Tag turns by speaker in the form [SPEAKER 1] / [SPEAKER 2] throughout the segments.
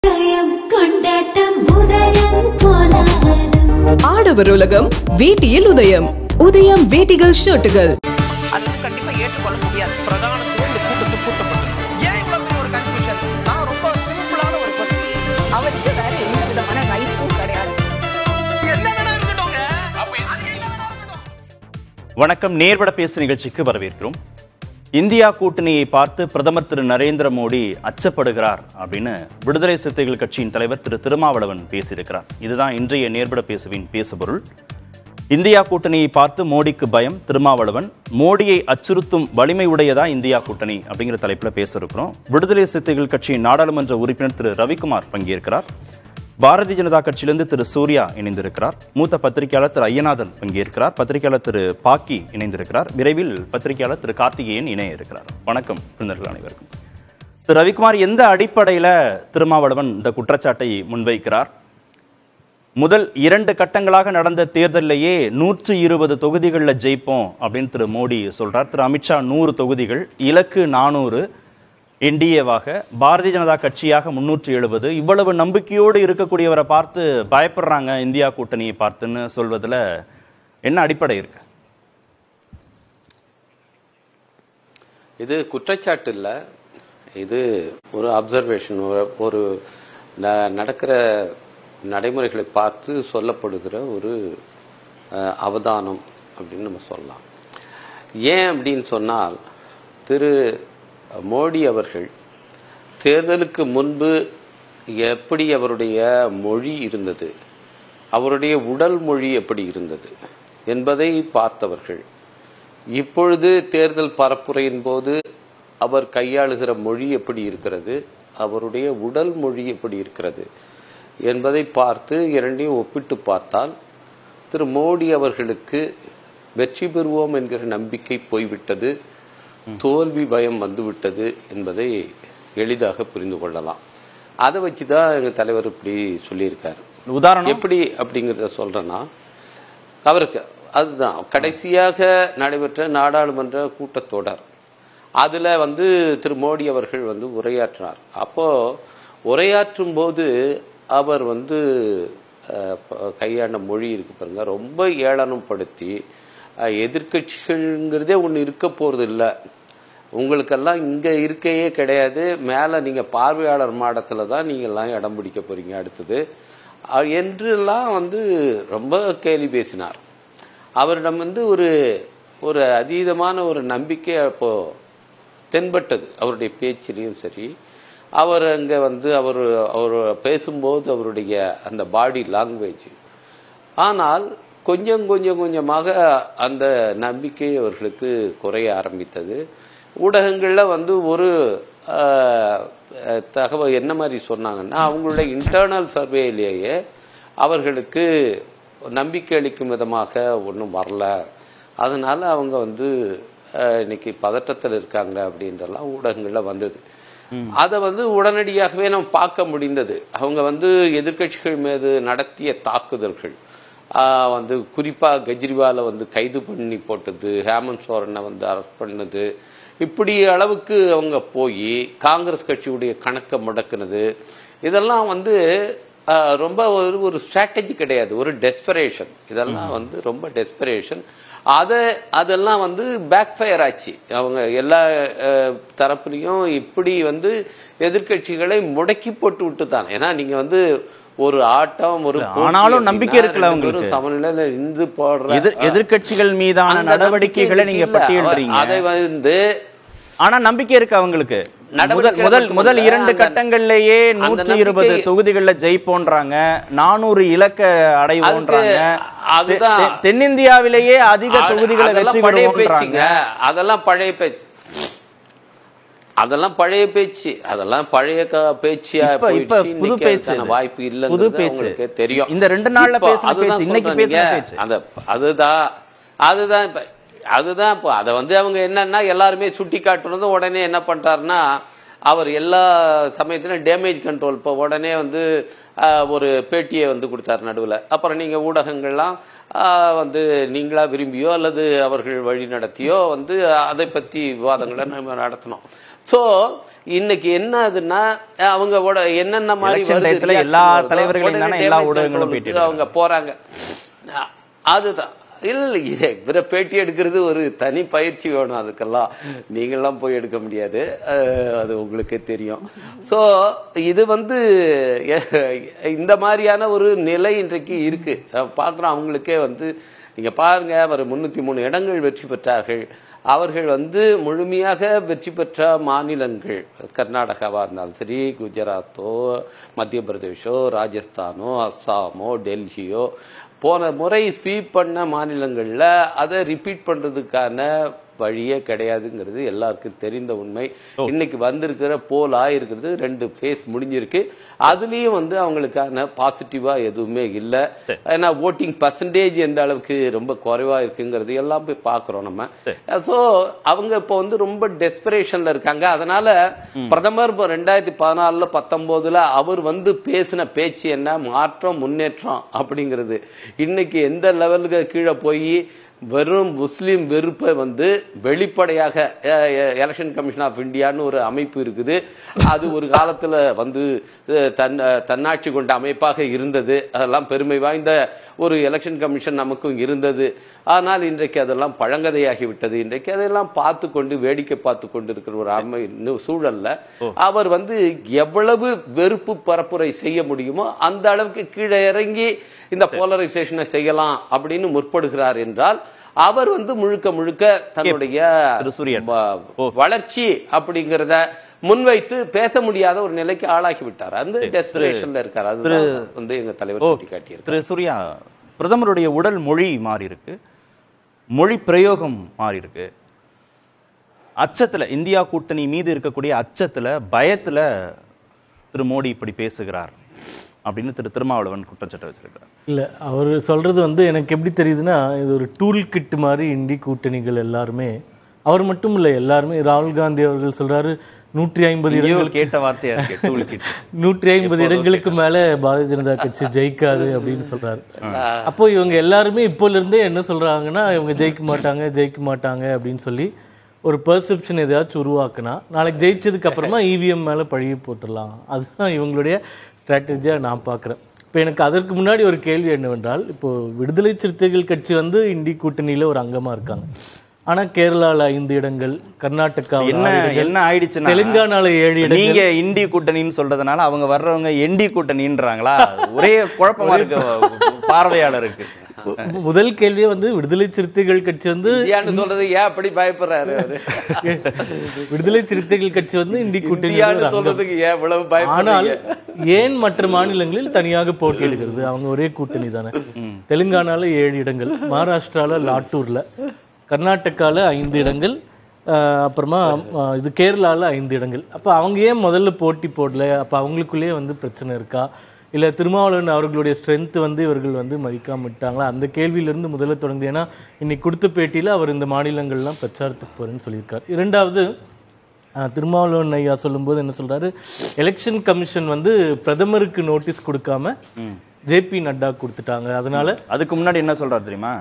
[SPEAKER 1] உதயம் கொண்டாட்டம் உதயம் கோலாகலம்
[SPEAKER 2] ஆடவர் உலகம் வேட்டியில் உதயம் உதயம் வேட்டிகள் ஷர்ட்டுகள்
[SPEAKER 3] அது வந்து கண்டிப்பா ஏற்றுக்கொள்ள முடியாது பிரதானத்துவம் இந்த கூட்டத்துக்கு கூட்டப்பட்டது ஏன் இவ்வளவு பெரிய ஒரு கன்ஃபியூஷன் நான் ரொம்ப சிம்பிளான ஒரு பர்சன்
[SPEAKER 4] அவருக்கு வேற எந்த விதமான ரைட்ஸும் கிடையாது
[SPEAKER 3] என்ன வேணா இருக்கட்டும்ங்க அப்ப அது என்ன வேணா இருக்கட்டும்.
[SPEAKER 5] வணக்கம் நேர்பட பேசு நிகழ்ச்சிக்கு வரவேற்கிறோம் இந்தியா கூட்டணியை பார்த்து பிரதமர் திரு நரேந்திர மோடி அச்சப்படுகிறார் அப்படின்னு விடுதலை சிறுத்தைகள் கட்சியின் தலைவர் திரு திருமாவளவன் பேசியிருக்கிறார் இதுதான் இன்றைய நேர்பட பேசுவின் பேசுபொருள் இந்தியா கூட்டணியை பார்த்து மோடிக்கு பயம் திருமாவளவன் மோடியை அச்சுறுத்தும் வலிமை உடையதா இந்தியா கூட்டணி அப்படிங்கிற தலைப்புல பேச இருக்கிறோம் விடுதலை சிறுத்தைகள் கட்சியின் நாடாளுமன்ற உறுப்பினர் திரு ரவிக்குமார் பங்கேற்கிறார் பாரதிய ஜனதா கட்சியிலிருந்து திரு சூர்யா இணைந்திருக்கிறார் மூத்த பத்திரிகையாளர் திரு ஐயநாதன் பங்கேற்கிறார் பத்திரிகையாளர் திரு பாக்கி இணைந்திருக்கிறார் விரைவில் பத்திரிகையாளர் திரு கார்த்திகேயன் இணைய இருக்கிறார் வணக்கம் விருந்தினர்கள் அனைவருக்கும் திரு ரவிக்குமார் எந்த அடிப்படையில திருமாவளவன் இந்த குற்றச்சாட்டை முன்வைக்கிறார் முதல் இரண்டு கட்டங்களாக நடந்த தேர்தலிலேயே நூற்று இருபது தொகுதிகளில் ஜெயிப்போம் அப்படின்னு திரு மோடி சொல்றார் திரு அமித்ஷா நூறு தொகுதிகள் இலக்கு நானூறு என்டிஏவாக பாரதிய ஜனதா கட்சியாக முன்னூற்றி எழுபது இவ்வளவு நம்பிக்கையோடு இருக்கக்கூடியவரை பார்த்து பயப்படுறாங்க இந்தியா கூட்டணியை பார்த்துன்னு சொல்வதுல என்ன அடிப்படை இருக்கு
[SPEAKER 6] இது குற்றச்சாட்டு இல்லை இது ஒரு அப்சர்வேஷன் ஒரு ஒரு ந- நடக்கிற நடைமுறைகளை பார்த்து சொல்லப்படுகிற ஒரு அஹ், அவதானம் அப்படின்னு நம்ம சொல்லலாம் ஏன் அப்படின்னு சொன்னால் திரு மோடி அவர்கள் தேர்தலுக்கு முன்பு எப்படி அவருடைய மொழி இருந்தது அவருடைய உடல் மொழி எப்படி இருந்தது என்பதை பார்த்தவர்கள் இப்பொழுது தேர்தல் பரப்புரையின் போது அவர் கையாளுகிற மொழி எப்படி இருக்கிறது அவருடைய உடல் மொழி எப்படி இருக்கிறது என்பதை பார்த்து இரண்டையும் ஒப்பிட்டு பார்த்தால் திரு மோடி அவர்களுக்கு வெற்றி பெறுவோம் என்கிற நம்பிக்கை போய்விட்டது தோல்வி பயம் வந்துவிட்டது என்பதை எளிதாக புரிந்து கொள்ளலாம் அதை வச்சு தான் எங்கள் தலைவர் இப்படி சொல்லியிருக்காரு
[SPEAKER 5] உதாரணம்
[SPEAKER 6] எப்படி அப்படிங்கறத சொல்றேன்னா அவருக்கு அதுதான் கடைசியாக நடைபெற்ற நாடாளுமன்ற கூட்டத்தொடர் அதுல வந்து திரு மோடி அவர்கள் வந்து உரையாற்றினார் அப்போ உரையாற்றும் போது அவர் வந்து அஹ், ப- கையாண்ட மொழி இருக்கு பாருங்க ரொம்ப ஏளனப்படுத்தி அஹ், எதிர்க்கட்சிகள்ங்கிறதே ஒன்று இருக்க போறது இல்லை உங்களுக்கெல்லாம் இங்க இருக்கையே கிடையாது மேல நீங்க பார்வையாளர் மாடத்துல தான் நீங்க எல்லாம் இடம் பிடிக்க போறீங்க அடுத்தது அஹ் என்றெல்லாம் வந்து ரொம்ப கேலி பேசினார் அவரிடம் வந்து ஒரு ஒரு அதீதமான ஒரு நம்பிக்கை அப்போ தென்பட்டது அவருடைய பேச்சிலையும் சரி அவர் அங்க வந்து அவர் அவர் பேசும்போது அவருடைய அந்த பாடி லாங்குவேஜ் ஆனால் கொஞ்சம் கொஞ்சம் கொஞ்சமாக அந்த நம்பிக்கை அவர்களுக்கு குறைய ஆரம்பித்தது ஊடகங்கள்ல வந்து ஒரு ஆஹ், அஹ், தகவல் என்ன மாதிரி சொன்னாங்கன்னா அவங்களுடைய இன்டர்னல் சர்வேலேயே அவர்களுக்கு நம்பிக்கை அளிக்கும் விதமாக ஒன்றும் வரல அதனால அவங்க வந்து அஹ், இன்னைக்கு பதட்டத்தில் இருக்காங்க அப்படின்றலாம் ஊடகங்கள்ல வந்தது அதை வந்து உடனடியாகவே நம்ம பார்க்க முடிந்தது அவங்க வந்து எதிர்க்கட்சிகள் மீது நடத்திய தாக்குதல்கள் ஆஹ் வந்து குறிப்பா கெஜ்ரிவாலை வந்து கைது பண்ணி போட்டது ஹேமந்த் சோரனை வந்து அரெஸ்ட் பண்ணது இப்படி அளவுக்கு அவங்க போய் காங்கிரஸ் கட்சியுடைய கணக்கை முடக்குனது இதெல்லாம் வந்து ஆஹ் ரொம்ப ஒரு ஒரு ஸ்ட்ராட்டஜி கிடையாது ஒரு டெஸ்பரேஷன் இதெல்லாம் வந்து ரொம்ப டெஸ்பரேஷன் அதை அதெல்லாம் வந்து பேக் ஃபயர் ஆச்சு அவங்க எல்லா அஹ், தரப்புலையும் இப்படி வந்து எதிர்க்கட்சிகளை முடக்கி போட்டு விட்டு தான் ஏன்னா நீங்க வந்து ஒரு ஆட்டம் ஒரு போட்டி
[SPEAKER 5] ஆனாலும் நம்பிக்கை
[SPEAKER 6] அப்படின்னா
[SPEAKER 5] இருக்குல்ல
[SPEAKER 6] ரெண்டு பேரும்
[SPEAKER 5] உங்களுக்கு?
[SPEAKER 6] சமநிலையில இருந்து போடுற
[SPEAKER 5] எதிர் எதிர்க்கட்சிகள் மீதான
[SPEAKER 6] அந்த
[SPEAKER 5] நடவடிக்கைகளை
[SPEAKER 6] நம்பிக்கை
[SPEAKER 5] நீங்க
[SPEAKER 6] இல்ல.
[SPEAKER 5] பட்டியலிடுறீங்க
[SPEAKER 6] அதை வந்து
[SPEAKER 5] ஆனா நம்பிக்கை இருக்கு அவங்களுக்கு முதல்
[SPEAKER 6] நடவடிக்கை
[SPEAKER 5] முதல்
[SPEAKER 6] மட்டுமல்ல,
[SPEAKER 5] முதல் இரண்டு
[SPEAKER 6] அந்த-
[SPEAKER 5] கட்டங்கள்லயே
[SPEAKER 6] அந்த
[SPEAKER 5] நூற்றி இருபது
[SPEAKER 6] நம்பிக்கை-
[SPEAKER 5] தொகுதிகள்ல ஜெயிப்போன்றாங்க நானூறு இலக்க அடைவோன்றாங்க
[SPEAKER 6] அதுக்கு- அதுதான்.
[SPEAKER 5] தெ- தெ- தென்னிந்தியாவிலேயே அதிக
[SPEAKER 6] அது-
[SPEAKER 5] தொகுதிகளை
[SPEAKER 6] அதெல்லாம்
[SPEAKER 5] வெற்றி
[SPEAKER 6] பழைய
[SPEAKER 5] பெறுவோன்றாங்க
[SPEAKER 6] பேச்சுங்க அதெல்லாம் பழைய பேச்சு அதெல்லாம் பழைய பேச்சு அதெல்லாம் பழைய க- பேச்சியா
[SPEAKER 5] இப்ப- இப்ப
[SPEAKER 6] போயிடுச்சு.
[SPEAKER 5] புது
[SPEAKER 6] இன்னைக்கு
[SPEAKER 5] பேச்சு
[SPEAKER 6] அதுக்கான
[SPEAKER 5] இது.
[SPEAKER 6] வாய்ப்பு
[SPEAKER 5] புது
[SPEAKER 6] இல்லைங்கிறது
[SPEAKER 5] பேச்சு.
[SPEAKER 6] அவங்களுக்கே தெரியும்
[SPEAKER 5] இந்த ரெண்டு நாள்ல
[SPEAKER 6] இப்போ
[SPEAKER 5] பேசின
[SPEAKER 6] அதுதான்
[SPEAKER 5] பேச்சு, இன்னைக்கு
[SPEAKER 6] சொல்றேன்
[SPEAKER 5] பேசின
[SPEAKER 6] நீங்க.
[SPEAKER 5] பேச்சு.
[SPEAKER 6] அந்த அதுதான் அதுதான் இப்ப அதுதான் இப்போ அதை வந்து அவங்க என்னன்னா எல்லாருமே சுட்டி காட்டுனதும் உடனே என்ன பண்றாருன்னா அவர் எல்லா சமயத்திலும் டேமேஜ் கண்ட்ரோல் இப்போ உடனே வந்து ஆஹ், ஒரு பேட்டியை வந்து கொடுத்தாரு நடுவில் அப்புறம் நீங்க ஊடகங்கள்லாம் ஆஹ், வந்து நீங்களா விரும்பியோ அல்லது அவர்கள் வழி நடத்தியோ வந்து அதை பத்தி விவாதங்களை நம்ம நடத்தினோம் ஸோ இன்னைக்கு என்ன ஆகுதுன்னா அவங்களோட என்னென்ன மாதிரி
[SPEAKER 5] Election
[SPEAKER 6] வருது,
[SPEAKER 5] டயத்துல
[SPEAKER 6] reaction
[SPEAKER 5] எல்லா
[SPEAKER 6] வருதோ,
[SPEAKER 5] தலைவர்களையும்
[SPEAKER 6] உடனே
[SPEAKER 5] தானே எல்லா
[SPEAKER 6] damage
[SPEAKER 5] ஊடகங்களும்
[SPEAKER 6] control
[SPEAKER 5] பேட்டி
[SPEAKER 6] க்கு அவங்க போறாங்க அ- அதுதான் இல்ல இல்ல இது இவரை பேட்டி எடுக்கிறது ஒரு தனி பயிற்சி வேணும் அதுக்கெல்லாம் நீங்கெல்லாம் போய் எடுக்க முடியாது அஹ், அது உங்களுக்கே தெரியும் ஸோ இது வந்து எ- இந்த மாதிரியான ஒரு நிலை இன்றைக்கு இருக்கு அஹ் பார்க்குறோம் அவங்களுக்கே வந்து நீங்க பாருங்க அவர் முன்னூத்தி மூணு இடங்கள் வெற்றி பெற்றார்கள் அவர்கள் வந்து முழுமையாக வெற்றி பெற்ற மாநிலங்கள் கர்நாடகாவா இருந்தாலும் சரி குஜராத்தோ மத்திய பிரதேஷோ ராஜஸ்தானோ அஸ்ஸாமோ டெல்லியோ போன முறை ஸ்வீப் பண்ண மாநிலங்கள்ல அதை ரிப்பீட் பண்றதுக்கான வழியே கிடையாதுங்கிறது எல்லாருக்கும் தெரிந்த உண்மை இன்னைக்கு வந்திருக்கிற போல் ஆயிருக்கிறது ரெண்டு ஃபேஸ் முடிஞ்சிருக்கு அதுலயும் வந்து அவங்களுக்கான பாசிட்டிவா எதுவுமே இல்லை ஏன்னா ஓட்டிங் பர்சன்டேஜ் எந்த அளவுக்கு ரொம்ப குறைவா இருக்குங்கிறது எல்லாம் போய் பார்க்கிறோம் நம்ம ஸோ அவங்க இப்போ வந்து ரொம்ப டெஸ்பரேஷன்ல இருக்காங்க அதனால பிரதமர் இப்போ ரெண்டாயிரத்தி பதினாலுல பத்தொன்பதுல அவர் வந்து பேசின பேச்சு என்ன மாற்றம் முன்னேற்றம் அப்படிங்கிறது இன்னைக்கு எந்த லெவலுக்கு கீழே போய் வெறும் முஸ்லீம் வெறுப்பை வந்து வெளிப்படையாக எலெக்ஷன் கமிஷன் ஆஃப் இந்தியான்னு ஒரு அமைப்பு இருக்குது அது ஒரு காலத்துல வந்து அஹ், தன் அஹ், தன்னாட்சி கொண்ட அமைப்பாக இருந்தது அதெல்லாம் பெருமை வாய்ந்த ஒரு எலெக்ஷன் கமிஷன் நமக்கும் இருந்தது ஆனால் இன்றைக்கு அதெல்லாம் பழங்கதையாகி விட்டது இன்றைக்கு அதெல்லாம் பார்த்து கொண்டு வேடிக்கை பார்த்து கொண்டு இருக்கிற ஒரு அமை இன்னும் சூழல்ல அவர் வந்து எவ்வளவு வெறுப்பு பரப்புரை செய்ய முடியுமோ அந்த அளவுக்கு கீழே இறங்கி இந்த போலரைசேஷனை செய்யலாம் அப்படின்னு முற்படுகிறார் என்றால் அவர் வந்து முழுக்க முழுக்க தன்னுடைய
[SPEAKER 5] திரு சூர்யா.
[SPEAKER 6] வ- வளர்ச்சி அப்படிங்கிறத முன்வைத்து பேச முடியாத ஒரு நிலைக்கு ஆளாகி விட்டார் அந்த டெஸ்பிரேஷன்ல இருக்கார் அதுதான் வந்து எங்க தலைவர்
[SPEAKER 5] ஓ
[SPEAKER 6] சுட்டி காட்டியிருக்கார்
[SPEAKER 5] திரு சூர்யா பிரதமருடைய உடல் மொழி மாறி இருக்கு மொழி பிரயோகம் மாறி இருக்கு அச்சத்துல இந்தியா கூட்டணி மீது இருக்கக்கூடிய அச்சத்துல பயத்துல திரு மோடி இப்படி பேசுகிறார் அப்படின்னு திரு திருமாவளவன் குற்றச்சாட்டு வச்சிருக்கிறார்
[SPEAKER 7] இல்லை அவர் சொல்றது வந்து எனக்கு எப்படி தெரியுதுன்னா இது ஒரு டூல் கிட் மாதிரி இந்தி கூட்டணிகள் எல்லாருமே அவர் மட்டும் இல்லை எல்லாருமே ராகுல் காந்தி அவர்கள் சொல்றாரு நூற்றி ஐம்பது
[SPEAKER 5] எங்கேயோ
[SPEAKER 7] இடங்கள்
[SPEAKER 5] கேட்ட வார்த்தையா இருக்கு tool kit.
[SPEAKER 7] நூற்றி ஐம்பது இடங்களுக்கு மேல பாரதிய ஜனதா கட்சி ஜெயிக்காது அப்படின்னு சொல்றாரு அப்போ இவங்க எல்லாருமே இப்போல இருந்தே என்ன சொல்றாங்கன்னா இவங்க ஜெயிக்க மாட்டாங்க ஜெயிக்க மாட்டாங்க அப்படின்னு சொல்லி ஒரு பெர்செப்ஷன் எதையாச்சும் உருவாக்குனா நாளைக்கு ஜெயிச்சதுக்கு அப்புறமா இவிஎம் மேல பழிய போட்டுடலாம் அதுதான் இவங்களுடைய ஸ்ட்ராட்டஜியா நான் பார்க்குறேன் இப்போ எனக்கு அதற்கு முன்னாடி ஒரு கேள்வி என்னவென்றால் இப்போ விடுதலை சிறுத்தைகள் கட்சி வந்து இந்தி கூட்டணியில ஒரு அங்கமா இருக்காங்க ஆனா கேரளால ஐந்து இடங்கள் கர்நாடகா
[SPEAKER 5] என்ன என்ன ஆயிடுச்சுன்னா
[SPEAKER 7] தெலுங்கானால ஏழு இடங்கள்
[SPEAKER 5] நீங்க இந்தி கூட்டணின்னு சொல்றதுனால அவங்க வர்றவங்க எண்டி கூட்டணின்றாங்களா ஒரே குழப்பமா இருக்கு பார்வையாளருக்கு
[SPEAKER 7] மு- முதல் கேள்வியே வந்து விடுதலை சிறுத்தைகள் கட்சி வந்து
[SPEAKER 6] இந்தியான்னு சொல்றது ஏன் அப்படி பயப்படுறாரு அவரு
[SPEAKER 7] விடுதலை சிறுத்தைகள் கட்சி வந்து இந்தி கூட்டணி
[SPEAKER 6] இந்தியான்னு சொல்றதுக்கு ஏன் இவ்வளவு
[SPEAKER 7] ஆனால்
[SPEAKER 6] பயப்படுறீங்க
[SPEAKER 7] ஏன் மற்ற மாநிலங்களில் தனியாக போட்டியிடுகிறது அவங்க ஒரே கூட்டணி தானே தெலுங்கானால ஏழு இடங்கள் மகாராஷ்டிரால லாட்டூர்ல கர்நாடகால ஐந்து இடங்கள் ஆஹ் அப்புறமா ஆஹ் இது கேரளால ஐந்து இடங்கள் அப்ப அவங்க ஏன் முதல்ல போட்டி போடல அப்ப அவங்களுக்குள்ளேயே வந்து பிரச்சனை இருக்கா இல்ல திருமாவளவன் அவர்களுடைய ஸ்ட்ரென்த் வந்து இவர்கள் வந்து மதிக்காம விட்டாங்களா அந்த கேள்வியிலிருந்து முதல்ல தொடங்குது ஏன்னா இன்னைக்கு கொடுத்த பேட்டியில அவர் இந்த மாநிலங்கள்லாம் பிரச்சாரத்துக்கு போறேன்னு சொல்லியிருக்கார் இரண்டாவது ஆஹ் திருமாவளவன் ஐயா சொல்லும்போது என்ன சொல்றாரு எலெக்ஷன் கமிஷன் வந்து பிரதமருக்கு நோட்டீஸ் கொடுக்காம ஜேபி நட்டா கொடுத்துட்டாங்க அதனால
[SPEAKER 5] அதுக்கு முன்னாடி என்ன சொல்றாரு தெரியுமா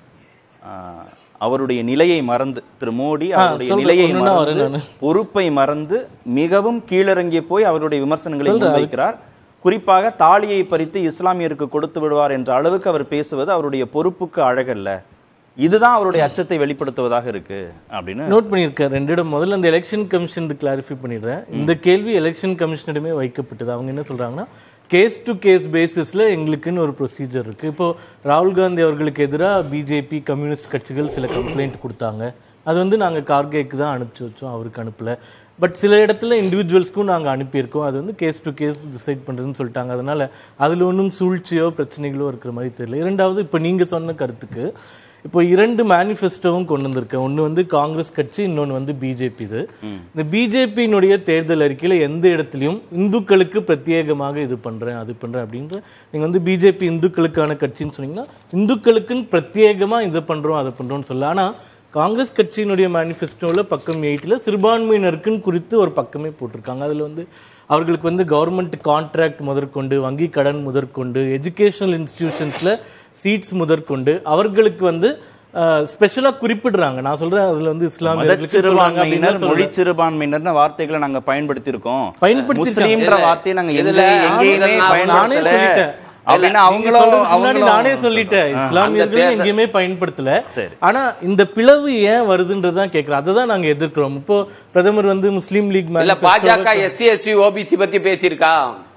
[SPEAKER 5] ஆஹ், அவருடைய நிலையை மறந்து திரு மோடி அவருடைய
[SPEAKER 7] சொல்றேன்,
[SPEAKER 5] நிலையை
[SPEAKER 7] ஒண்ணொண்ணா வரேன்
[SPEAKER 5] மறந்து பொறுப்பை மறந்து மிகவும் கீழிறங்கி போய் அவருடைய விமர்சனங்களை முன்வைக்கிறார் குறிப்பாக தாலியை பறித்து இஸ்லாமியருக்கு கொடுத்து விடுவார் என்ற அளவுக்கு அவர் பேசுவது அவருடைய பொறுப்புக்கு அழகல்ல இதுதான் அவருடைய அச்சத்தை வெளிப்படுத்துவதாக இருக்கு அப்படின்னு
[SPEAKER 7] நோட் பண்ணியிருக்கேன் ரெண்டு இடம் முதல்ல அந்த எலெக்ஷன் கமிஷன் கிளாரிஃபை பண்ணிடுறேன் இந்த கேள்வி எலெக்ஷன் கமிஷனிடமே வைக்கப்பட்டது அவங்க என்ன சொல்றாங்கன்னா கேஸ் டு கேஸ் பேசிஸ்ல எங்களுக்குன்னு ஒரு ப்ரொசீஜர் இருக்கு இப்போ ராகுல் காந்தி அவர்களுக்கு எதிராக பிஜேபி கம்யூனிஸ்ட் கட்சிகள் சில கம்ப்ளைண்ட் கொடுத்தாங்க அது வந்து நாங்கள் கார்கேக்கு தான் அனுப்பிச்சு வச்சோம் அவருக்கு அனுப்பல பட் சில இடத்துல இண்டிவிஜுவல்ஸ்க்கும் நாங்கள் அனுப்பியிருக்கோம் அது வந்து கேஸ் டு கேஸ் டிசைட் பண்ணுறதுன்னு சொல்லிட்டாங்க அதனால அதில் ஒன்றும் சூழ்ச்சியோ பிரச்சனைகளோ இருக்கிற மாதிரி தெரியல இரண்டாவது இப்போ நீங்கள் சொன்ன கருத்துக்கு இப்போ இரண்டு மேனிஃபெஸ்டோவும் கொண்டு வந்திருக்கேன் ஒன்று வந்து காங்கிரஸ் கட்சி இன்னொன்று வந்து பிஜேபி இது இந்த பிஜேபியினுடைய தேர்தல் அறிக்கையில் எந்த இடத்துலையும் இந்துக்களுக்கு பிரத்யேகமாக இது பண்ணுறேன் அது பண்ணுறேன் அப்படின்ற நீங்கள் வந்து பிஜேபி இந்துக்களுக்கான கட்சின்னு சொன்னீங்கன்னா இந்துக்களுக்குன்னு பிரத்யேகமாக இதை பண்ணுறோம் அதை பண்ணுறோம்னு சொல்ல ஆனால் காங்கிரஸ் கட்சியினுடைய மேனிஃபெஸ்டோவில் பக்கம் எயிட்டில் சிறுபான்மையினருக்குன்னு குறித்து ஒரு பக்கமே போட்டிருக்காங்க அதில் வந்து அவர்களுக்கு வந்து கவர்மெண்ட் கான்ட்ராக்ட் முதற்கொண்டு வங்கி கடன் முதற்கொண்டு எஜுகேஷனல் இன்ஸ்டிடியூஷன்ஸில் சீட்ஸ் முதற்கொண்டு அவர்களுக்கு வந்து ஸ்பெஷலா குறிப்பிடுறாங்க நான் சொல்றேன் அதுல வந்து இஸ்லாமியர்களுக்கு சொல்றாங்க
[SPEAKER 5] மதச்சிறுபான்மையினர்
[SPEAKER 7] அப்படின்னு
[SPEAKER 5] மொழி
[SPEAKER 7] சொல்றேன்.
[SPEAKER 5] சிறுபான்மையினர் வார்த்தைகளை நாங்க பயன்படுத்தி இருக்கோம்
[SPEAKER 7] பயன்படுத்திருக்காங்க.
[SPEAKER 5] முஸ்லீம்ன்ற வார்த்தையை நாங்க எந்த
[SPEAKER 6] இதுல
[SPEAKER 5] எங்கேயுமே
[SPEAKER 6] நான்
[SPEAKER 7] நானே
[SPEAKER 5] பயன்படுத்தல
[SPEAKER 7] சொல்லிட்டேன்
[SPEAKER 5] அப்படின்னு
[SPEAKER 7] நீங்க
[SPEAKER 5] அவங்களும்
[SPEAKER 7] சொல்றதுக்கு முன்னாடி
[SPEAKER 5] அவங்களும்
[SPEAKER 7] நானே சொல்லிட்டேன் இஸ்லாமியர்கள்
[SPEAKER 6] தேர்தல்-
[SPEAKER 7] எங்கேயுமே பயன்படுத்தல
[SPEAKER 5] சரி.
[SPEAKER 7] ஆனா இந்த பிளவு ஏன் வருதுன்றதுதான் கேக்குறேன் அதை தான் நாங்க எதிர்க்கிறோம் இப்போ பிரதமர் வந்து முஸ்லீம் லீக்
[SPEAKER 6] இல்ல
[SPEAKER 7] manifesto
[SPEAKER 6] பாஜக எஸ்சி எஸ்சி ஓபிசி பத்தி பேசியிருக்கா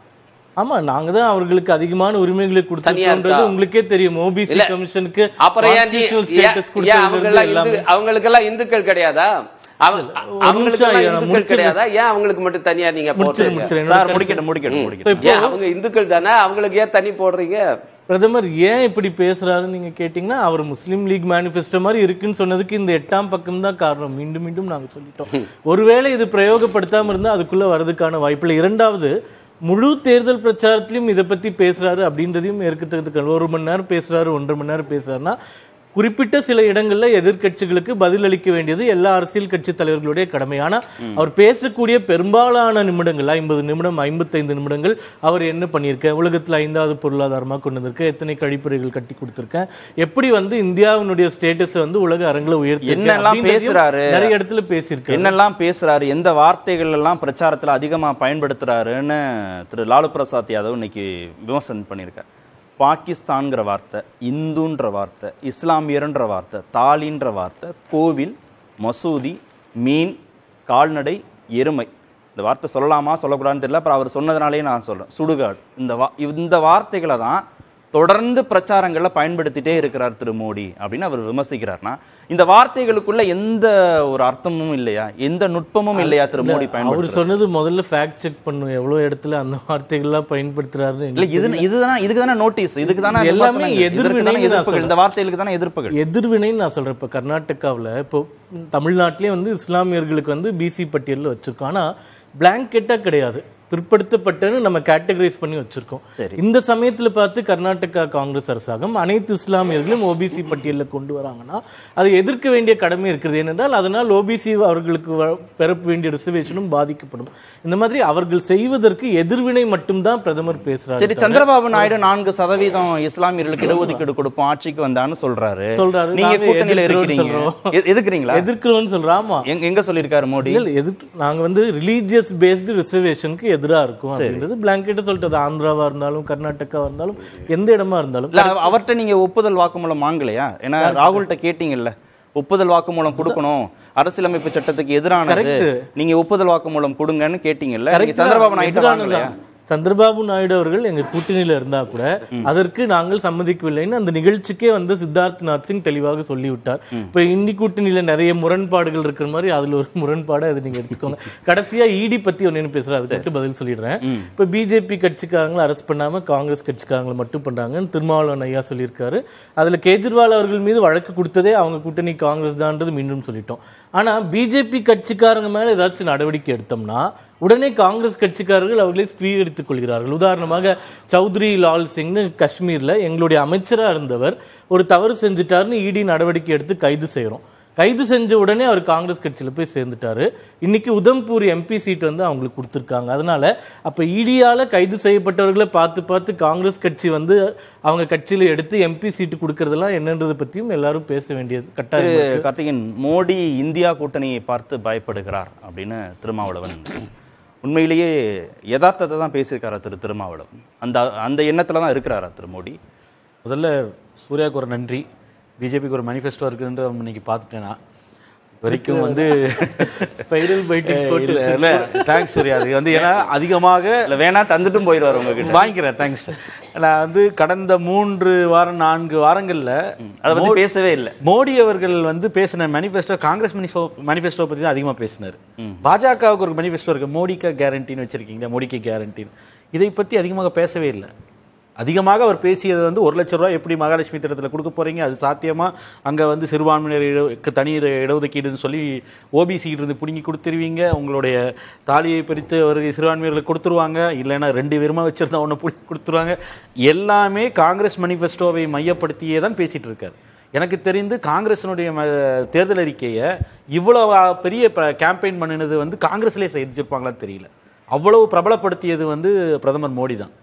[SPEAKER 7] ஆமா நாங்க தான் அவர்களுக்கு அதிகமான உரிமைகளை கொடுத்திருக்கோம்ன்றது
[SPEAKER 6] இருக்கா?
[SPEAKER 7] உங்களுக்கே தெரியும் ஓபிசி
[SPEAKER 6] இல்ல.
[SPEAKER 7] கமிஷனுக்கு
[SPEAKER 6] அப்புறம் ஏன் நீ-
[SPEAKER 7] constitutional
[SPEAKER 6] ஏன்
[SPEAKER 7] status
[SPEAKER 6] ஏன்
[SPEAKER 7] கொடுத்ததுல
[SPEAKER 6] அவங்க
[SPEAKER 7] இருந்து
[SPEAKER 6] எல்லாம்
[SPEAKER 7] எல்லாமே
[SPEAKER 6] இந்து அவங்களுக்கு எல்லாம் இந்துக்கள் கிடையாதா அவங்க-
[SPEAKER 7] ஒரு
[SPEAKER 6] அவங்களுக்கு
[SPEAKER 7] நிமிஷம்
[SPEAKER 6] எல்லாம்
[SPEAKER 7] ஐயா, நான்
[SPEAKER 6] இந்துக்கள்
[SPEAKER 7] முடிச்சிடுறேன்.
[SPEAKER 6] கிடையாதா ஏன் அவங்களுக்கு மட்டும் தனியா நீங்க
[SPEAKER 7] முடிச்சிரு
[SPEAKER 6] போடுறீங்க
[SPEAKER 7] முடிச்சிரு
[SPEAKER 5] சார்
[SPEAKER 7] என்னோட
[SPEAKER 5] முடிக்கட்டும் முடிக்கட்டும்
[SPEAKER 7] So,
[SPEAKER 5] முடிக்கட்டும்
[SPEAKER 7] இப்போ
[SPEAKER 6] ஏன் அவங்க இந்துக்கள் தானே அவங்களுக்கு ஏன் தனி போடுறீங்க
[SPEAKER 7] பிரதமர் ஏன் இப்படி பேசுறாருன்னு நீங்க கேட்டீங்கன்னா அவர் முஸ்லீம் லீக் மேனிஃபெஸ்டோ மாதிரி இருக்குன்னு சொன்னதுக்கு இந்த எட்டாம் பக்கம் தான் காரணம் மீண்டும் மீண்டும் நாங்க சொல்லிட்டோம் ஒருவேளை இது பிரயோகப்படுத்தாம இருந்தா அதுக்குள்ள வரதுக்கான வாய்ப்பில்லை இரண்டாவது முழு தேர்தல் பிரச்சாரத்திலும் இதை பத்தி பேசுறாரு அப்படின்றதையும் ஏற்கத்தக்கது ஒரு மணி நேரம் பேசுறாரு ஒன்றரை மணி நேரம் பேசுறாருன்னா குறிப்பிட்ட சில இடங்கள்ல எதிர்க்கட்சிகளுக்கு பதிலளிக்க வேண்டியது எல்லா அரசியல் கட்சி தலைவர்களுடைய கடமை ஆனா அவர் பேசக்கூடிய பெரும்பாலான நிமிடங்கள் ஐம்பது நிமிடம் ஐம்பத்தைந்து நிமிடங்கள் அவர் என்ன பண்ணியிருக்க உலகத்துல ஐந்தாவது பொருளாதாரமா கொண்டு வந்திருக்க எத்தனை கழிப்பறைகள் கட்டி கொடுத்திருக்கேன் எப்படி வந்து இந்தியாவினுடைய ஸ்டேட்டஸ் வந்து உலக அரங்கில உயர்த்தி
[SPEAKER 5] என்னெல்லாம் பேசுறாரு?
[SPEAKER 7] நிறைய இடத்துல பேசியிருக்காரு
[SPEAKER 5] என்னெல்லாம் பேசுறாரு எந்த வார்த்தைகள் எல்லாம் பிரச்சாரத்துல அதிகமா பயன்படுத்துறாருன்னு திரு லாலு பிரசாத் யாதவ் இன்னைக்கு விமர்சனம் பண்ணியிருக்கார் பாகிஸ்தான்ங்கிற வார்த்தை இந்துன்ற வார்த்தை இஸ்லாமியர்ன்ற வார்த்தை தாலின்ற வார்த்தை கோவில் மசூதி மீன் கால்நடை எருமை இந்த வார்த்தை சொல்லலாமா சொல்லக்கூடாதுன்னு தெரியல அப்புறம் அவர் சொன்னதுனாலே நான் சொல்றேன் சுடுகாடு இந்த வா இந்த வார்த்தைகளை தான் தொடர்ந்து பிரச்சாரங்கள்ல பயன்படுத்திட்டே இருக்கிறார் திரு மோடி அப்படின்னு அவர் விமர்சிக்கிறார்னா இந்த வார்த்தைகளுக்குள்ள எந்த ஒரு அர்த்தமும் இல்லையா எந்த நுட்பமும் இல்லையா திரு மோடி
[SPEAKER 7] அவர்
[SPEAKER 5] பயன்படுத்த
[SPEAKER 7] சொன்னது முதல்ல ஃபேக்ட் செக் பண்ணும் எவ்வளவு இடத்துல அந்த வார்த்தைகள்லாம் பயன்படுத்துறாருன்னு
[SPEAKER 5] இல்ல
[SPEAKER 7] எனக்கு
[SPEAKER 5] இது இதுதான் இதுக்கு தானே நோட்டீஸ் இதுக்கு தானே
[SPEAKER 7] இது எல்லாமே
[SPEAKER 5] விமர்சனங்கள். இதற்கு தானே
[SPEAKER 7] எதிர்வினைன்னு நான்
[SPEAKER 5] எதிர்ப்புகள்
[SPEAKER 7] சொல்றேன்.
[SPEAKER 5] இந்த வார்த்தைகளுக்கு தானே எதிர்ப்புகள்
[SPEAKER 7] எதிர்வினைன்னு நான் சொல்றேன் இப்போ கர்நாடகாவில் இப்போ தமிழ்நாட்டிலே வந்து இஸ்லாமியர்களுக்கு வந்து பிசி பட்டியலில் வச்சிருக்கோம் ஆனா பிளாங்கெட்டா கிடையாது பிற்படுத்தப்பட்டன்னு நம்ம கேட்டகரைஸ் பண்ணி வச்சிருக்கோம்
[SPEAKER 5] சரி.
[SPEAKER 7] இந்த சமயத்துல பார்த்து கர்நாடகா காங்கிரஸ் அரசாங்கம் அனைத்து இஸ்லாமியர்களும் ஓபிசி பட்டியலில் கொண்டு வராங்கன்னா அதை எதிர்க்க வேண்டிய கடமை இருக்கிறது ஏனென்றால் அதனால் ஓபிசி அவர்களுக்கு வ- பெற வேண்டிய ரிசர்வேஷனும் பாதிக்கப்படும் இந்த மாதிரி அவர்கள் செய்வதற்கு எதிர்வினை மட்டும்தான் பிரதமர் பேசுறாரு
[SPEAKER 5] சரி சந்திரபாபு நாயுடு நான்கு சதவீதம் இஸ்லாமியர்களுக்கு இடஒதுக்கீடு கொடுப்போம் ஆட்சிக்கு வந்தான்னு சொல்றாரு
[SPEAKER 7] சொல்றாரு
[SPEAKER 5] நீங்க
[SPEAKER 7] நாங்க
[SPEAKER 5] கூட்டணியில
[SPEAKER 7] எதிர்க்கிறோம்னு
[SPEAKER 5] இருக்கிறீங்க
[SPEAKER 7] சொல்றோம்.
[SPEAKER 5] எ- எதிர்க்கிறீங்களா
[SPEAKER 7] எதிர்க்கிறோம்னு சொல்றோம் ஆமா
[SPEAKER 5] எங்க- எங்க சொல்லியிருக்காரு மோடி
[SPEAKER 7] இல்ல எதிர்த்து நாங்க வந்து ரிலீஜியஸ் பேஸ்டு ரிசர்வேஷனுக்கு எதிரா இருக்கும் அப்படின்றது பிளாங்கெட்டா சொல்லிட்டு அது ஆந்திராவா இருந்தாலும் கர்நாடகாவா இருந்தாலும் எந்த இடமா இருந்தாலும்
[SPEAKER 5] இல்ல அவர்ட்ட நீங்க ஒப்புதல் வாக்குமூலம் வாங்கலையா ஏன்னா ராகுல்கிட்ட கேட்டீங்கல்ல ஒப்புதல் வாக்குமூலம் கொடுக்கணும் அரசியலமைப்பு சட்டத்துக்கு எதிரானது
[SPEAKER 7] Correct.
[SPEAKER 5] நீங்க ஒப்புதல் வாக்குமூலம் கொடுங்கன்னு கேட்டீங்கல்ல நீங்க
[SPEAKER 7] Correct தான்.
[SPEAKER 5] சந்திரபாபு நாயுடு
[SPEAKER 7] எதிரானது
[SPEAKER 5] வாங்கலையா
[SPEAKER 7] தான். சந்திரபாபு நாயுடு அவர்கள் எங்க கூட்டணியில இருந்தா கூட அதற்கு நாங்கள் சம்மதிக்கவில்லைன்னு அந்த நிகழ்ச்சிக்கே வந்து சித்தார்த் நாத் சிங் தெளிவாக சொல்லிவிட்டார் இப்ப இந்தி கூட்டணியில நிறைய முரண்பாடுகள் இருக்கிற மாதிரி அதுல ஒரு முரண்பாடை அதை நீங்க எடுத்துக்கோங்க கடைசியா இடி பத்தி ஒன்னு பேசுறேன் அதுக்கு மட்டும் பதில் சொல்லிடுறேன் இப்ப பிஜேபி கட்சிக்காரங்களை அரெஸ்ட் பண்ணாம காங்கிரஸ் கட்சிக்காரங்களை மட்டும் பண்றாங்கன்னு திருமாவளவன் ஐயா சொல்லியிருக்காரு அதுல கெஜ்ரிவால் அவர்கள் மீது வழக்கு கொடுத்ததே அவங்க கூட்டணி காங்கிரஸ் தான்ன்றது மீண்டும் சொல்லிட்டோம் ஆனா பிஜேபி கட்சிக்காரங்க மேல ஏதாச்சும் நடவடிக்கை எடுத்தோம்னா உடனே காங்கிரஸ் கட்சிக்காரர்கள் அவர்களை ஸ்வீகரித்துக் கொள்கிறார்கள் உதாரணமாக சௌத்ரி லால் சிங்னு காஷ்மீர்ல எங்களுடைய அமைச்சரா இருந்தவர் ஒரு தவறு செஞ்சுட்டாருன்னு இடி நடவடிக்கை எடுத்து கைது செய்றோம் கைது செஞ்ச உடனே அவர் காங்கிரஸ் கட்சியில போய் சேர்ந்துட்டாரு இன்னைக்கு உதம்பூர் எம்பி சீட் வந்து அவங்களுக்கு கொடுத்துருக்காங்க அதனால அப்ப இடியால கைது செய்யப்பட்டவர்களை பார்த்து பார்த்து காங்கிரஸ் கட்சி வந்து அவங்க கட்சியில எடுத்து எம்பி சீட்டு கொடுக்கறதெல்லாம் என்னன்றதை பத்தியும் எல்லாரும் பேச வேண்டியது கட்டாயம் இருக்கு.
[SPEAKER 5] கார்த்திகேயன் மோடி இந்தியா கூட்டணியை பார்த்து பயப்படுகிறார் அப்படின்னு திருமாவளவன் உண்மையிலேயே யதார்த்தத்தை தான் பேசியிருக்காரா திரு திருமாவளவன் அந்த அந்த எண்ணத்துல தான் இருக்கிறாரா திரு மோடி
[SPEAKER 8] முதல்ல சூர்யாவுக்கு ஒரு நன்றி பிஜேபிக்கு ஒரு மேனிஃபெஸ்டோ இருக்குன்ற இன்னைக்கு பார்த்துட்டேன் நான் வரைக்கும் வந்து
[SPEAKER 7] ஸ்பைரல் பைட்டிங் போட்டு
[SPEAKER 8] இல்ல, இல்ல தேங்க்ஸ் சூர்யா அது வந்து ஏன்னா அதிகமாக
[SPEAKER 5] இல்ல வேணா தந்துட்டும் போயிடுவார் உங்ககிட்ட
[SPEAKER 8] வாங்கிக்கிறேன் தேங்க்ஸ் நான் வந்து கடந்த மூன்று வாரம் நான்கு வாரங்கள்ல
[SPEAKER 5] அதை பத்தி பேசவே இல்லை
[SPEAKER 8] மோடி அவர்கள் வந்து பேசின மேனிஃபெஸ்டோ காங்கிரஸ் மேனிஃபெஸ்டோ பத்தி தான் அதிகமா பேசினார் பாஜகவுக்கு ஒரு மேனிஃபெஸ்டோ இருக்கு மோடிக்கு கேரண்டின்னு வச்சிருக்கீங்க மோடிக்கு கேரண்டின்னு இதை பத்தி அதிகமாக பேசவே இல்லை அதிகமாக அவர் பேசியது வந்து ஒரு லட்சம் ரூபாய் எப்படி மகாலட்சுமி திட்டத்தில் கொடுக்க போறீங்க அது சாத்தியமா அங்க வந்து சிறுபான்மையினர் இட- தனி இடஒதுக்கீடுன்னு சொல்லி ஓபிசி இருந்து பிடுங்கி கொடுத்துருவீங்க உங்களுடைய தாலியை பிரித்து ஒரு சிறுபான்மையர்களுக்கு கொடுத்துருவாங்க இல்லைன்னா ரெண்டு பேருமா வச்சிருந்தா ஒன்று பிடிச்சி கொடுத்துருவாங்க எல்லாமே காங்கிரஸ் மேனிஃபெஸ்டோவை மையப்படுத்தியே தான் பேசிட்டு இருக்காரு எனக்கு தெரிந்து காங்கிரஸினுடைய ம- தேர்தல் அறிக்கையை இவ்வளவு பெரிய கேம்பெயின் பண்ணினது வந்து காங்கிரஸ்லேயே செஞ்சிருப்பாங்களான்னு தெரியல அவ்வளவு பிரபலப்படுத்தியது வந்து பிரதமர் மோடி தான்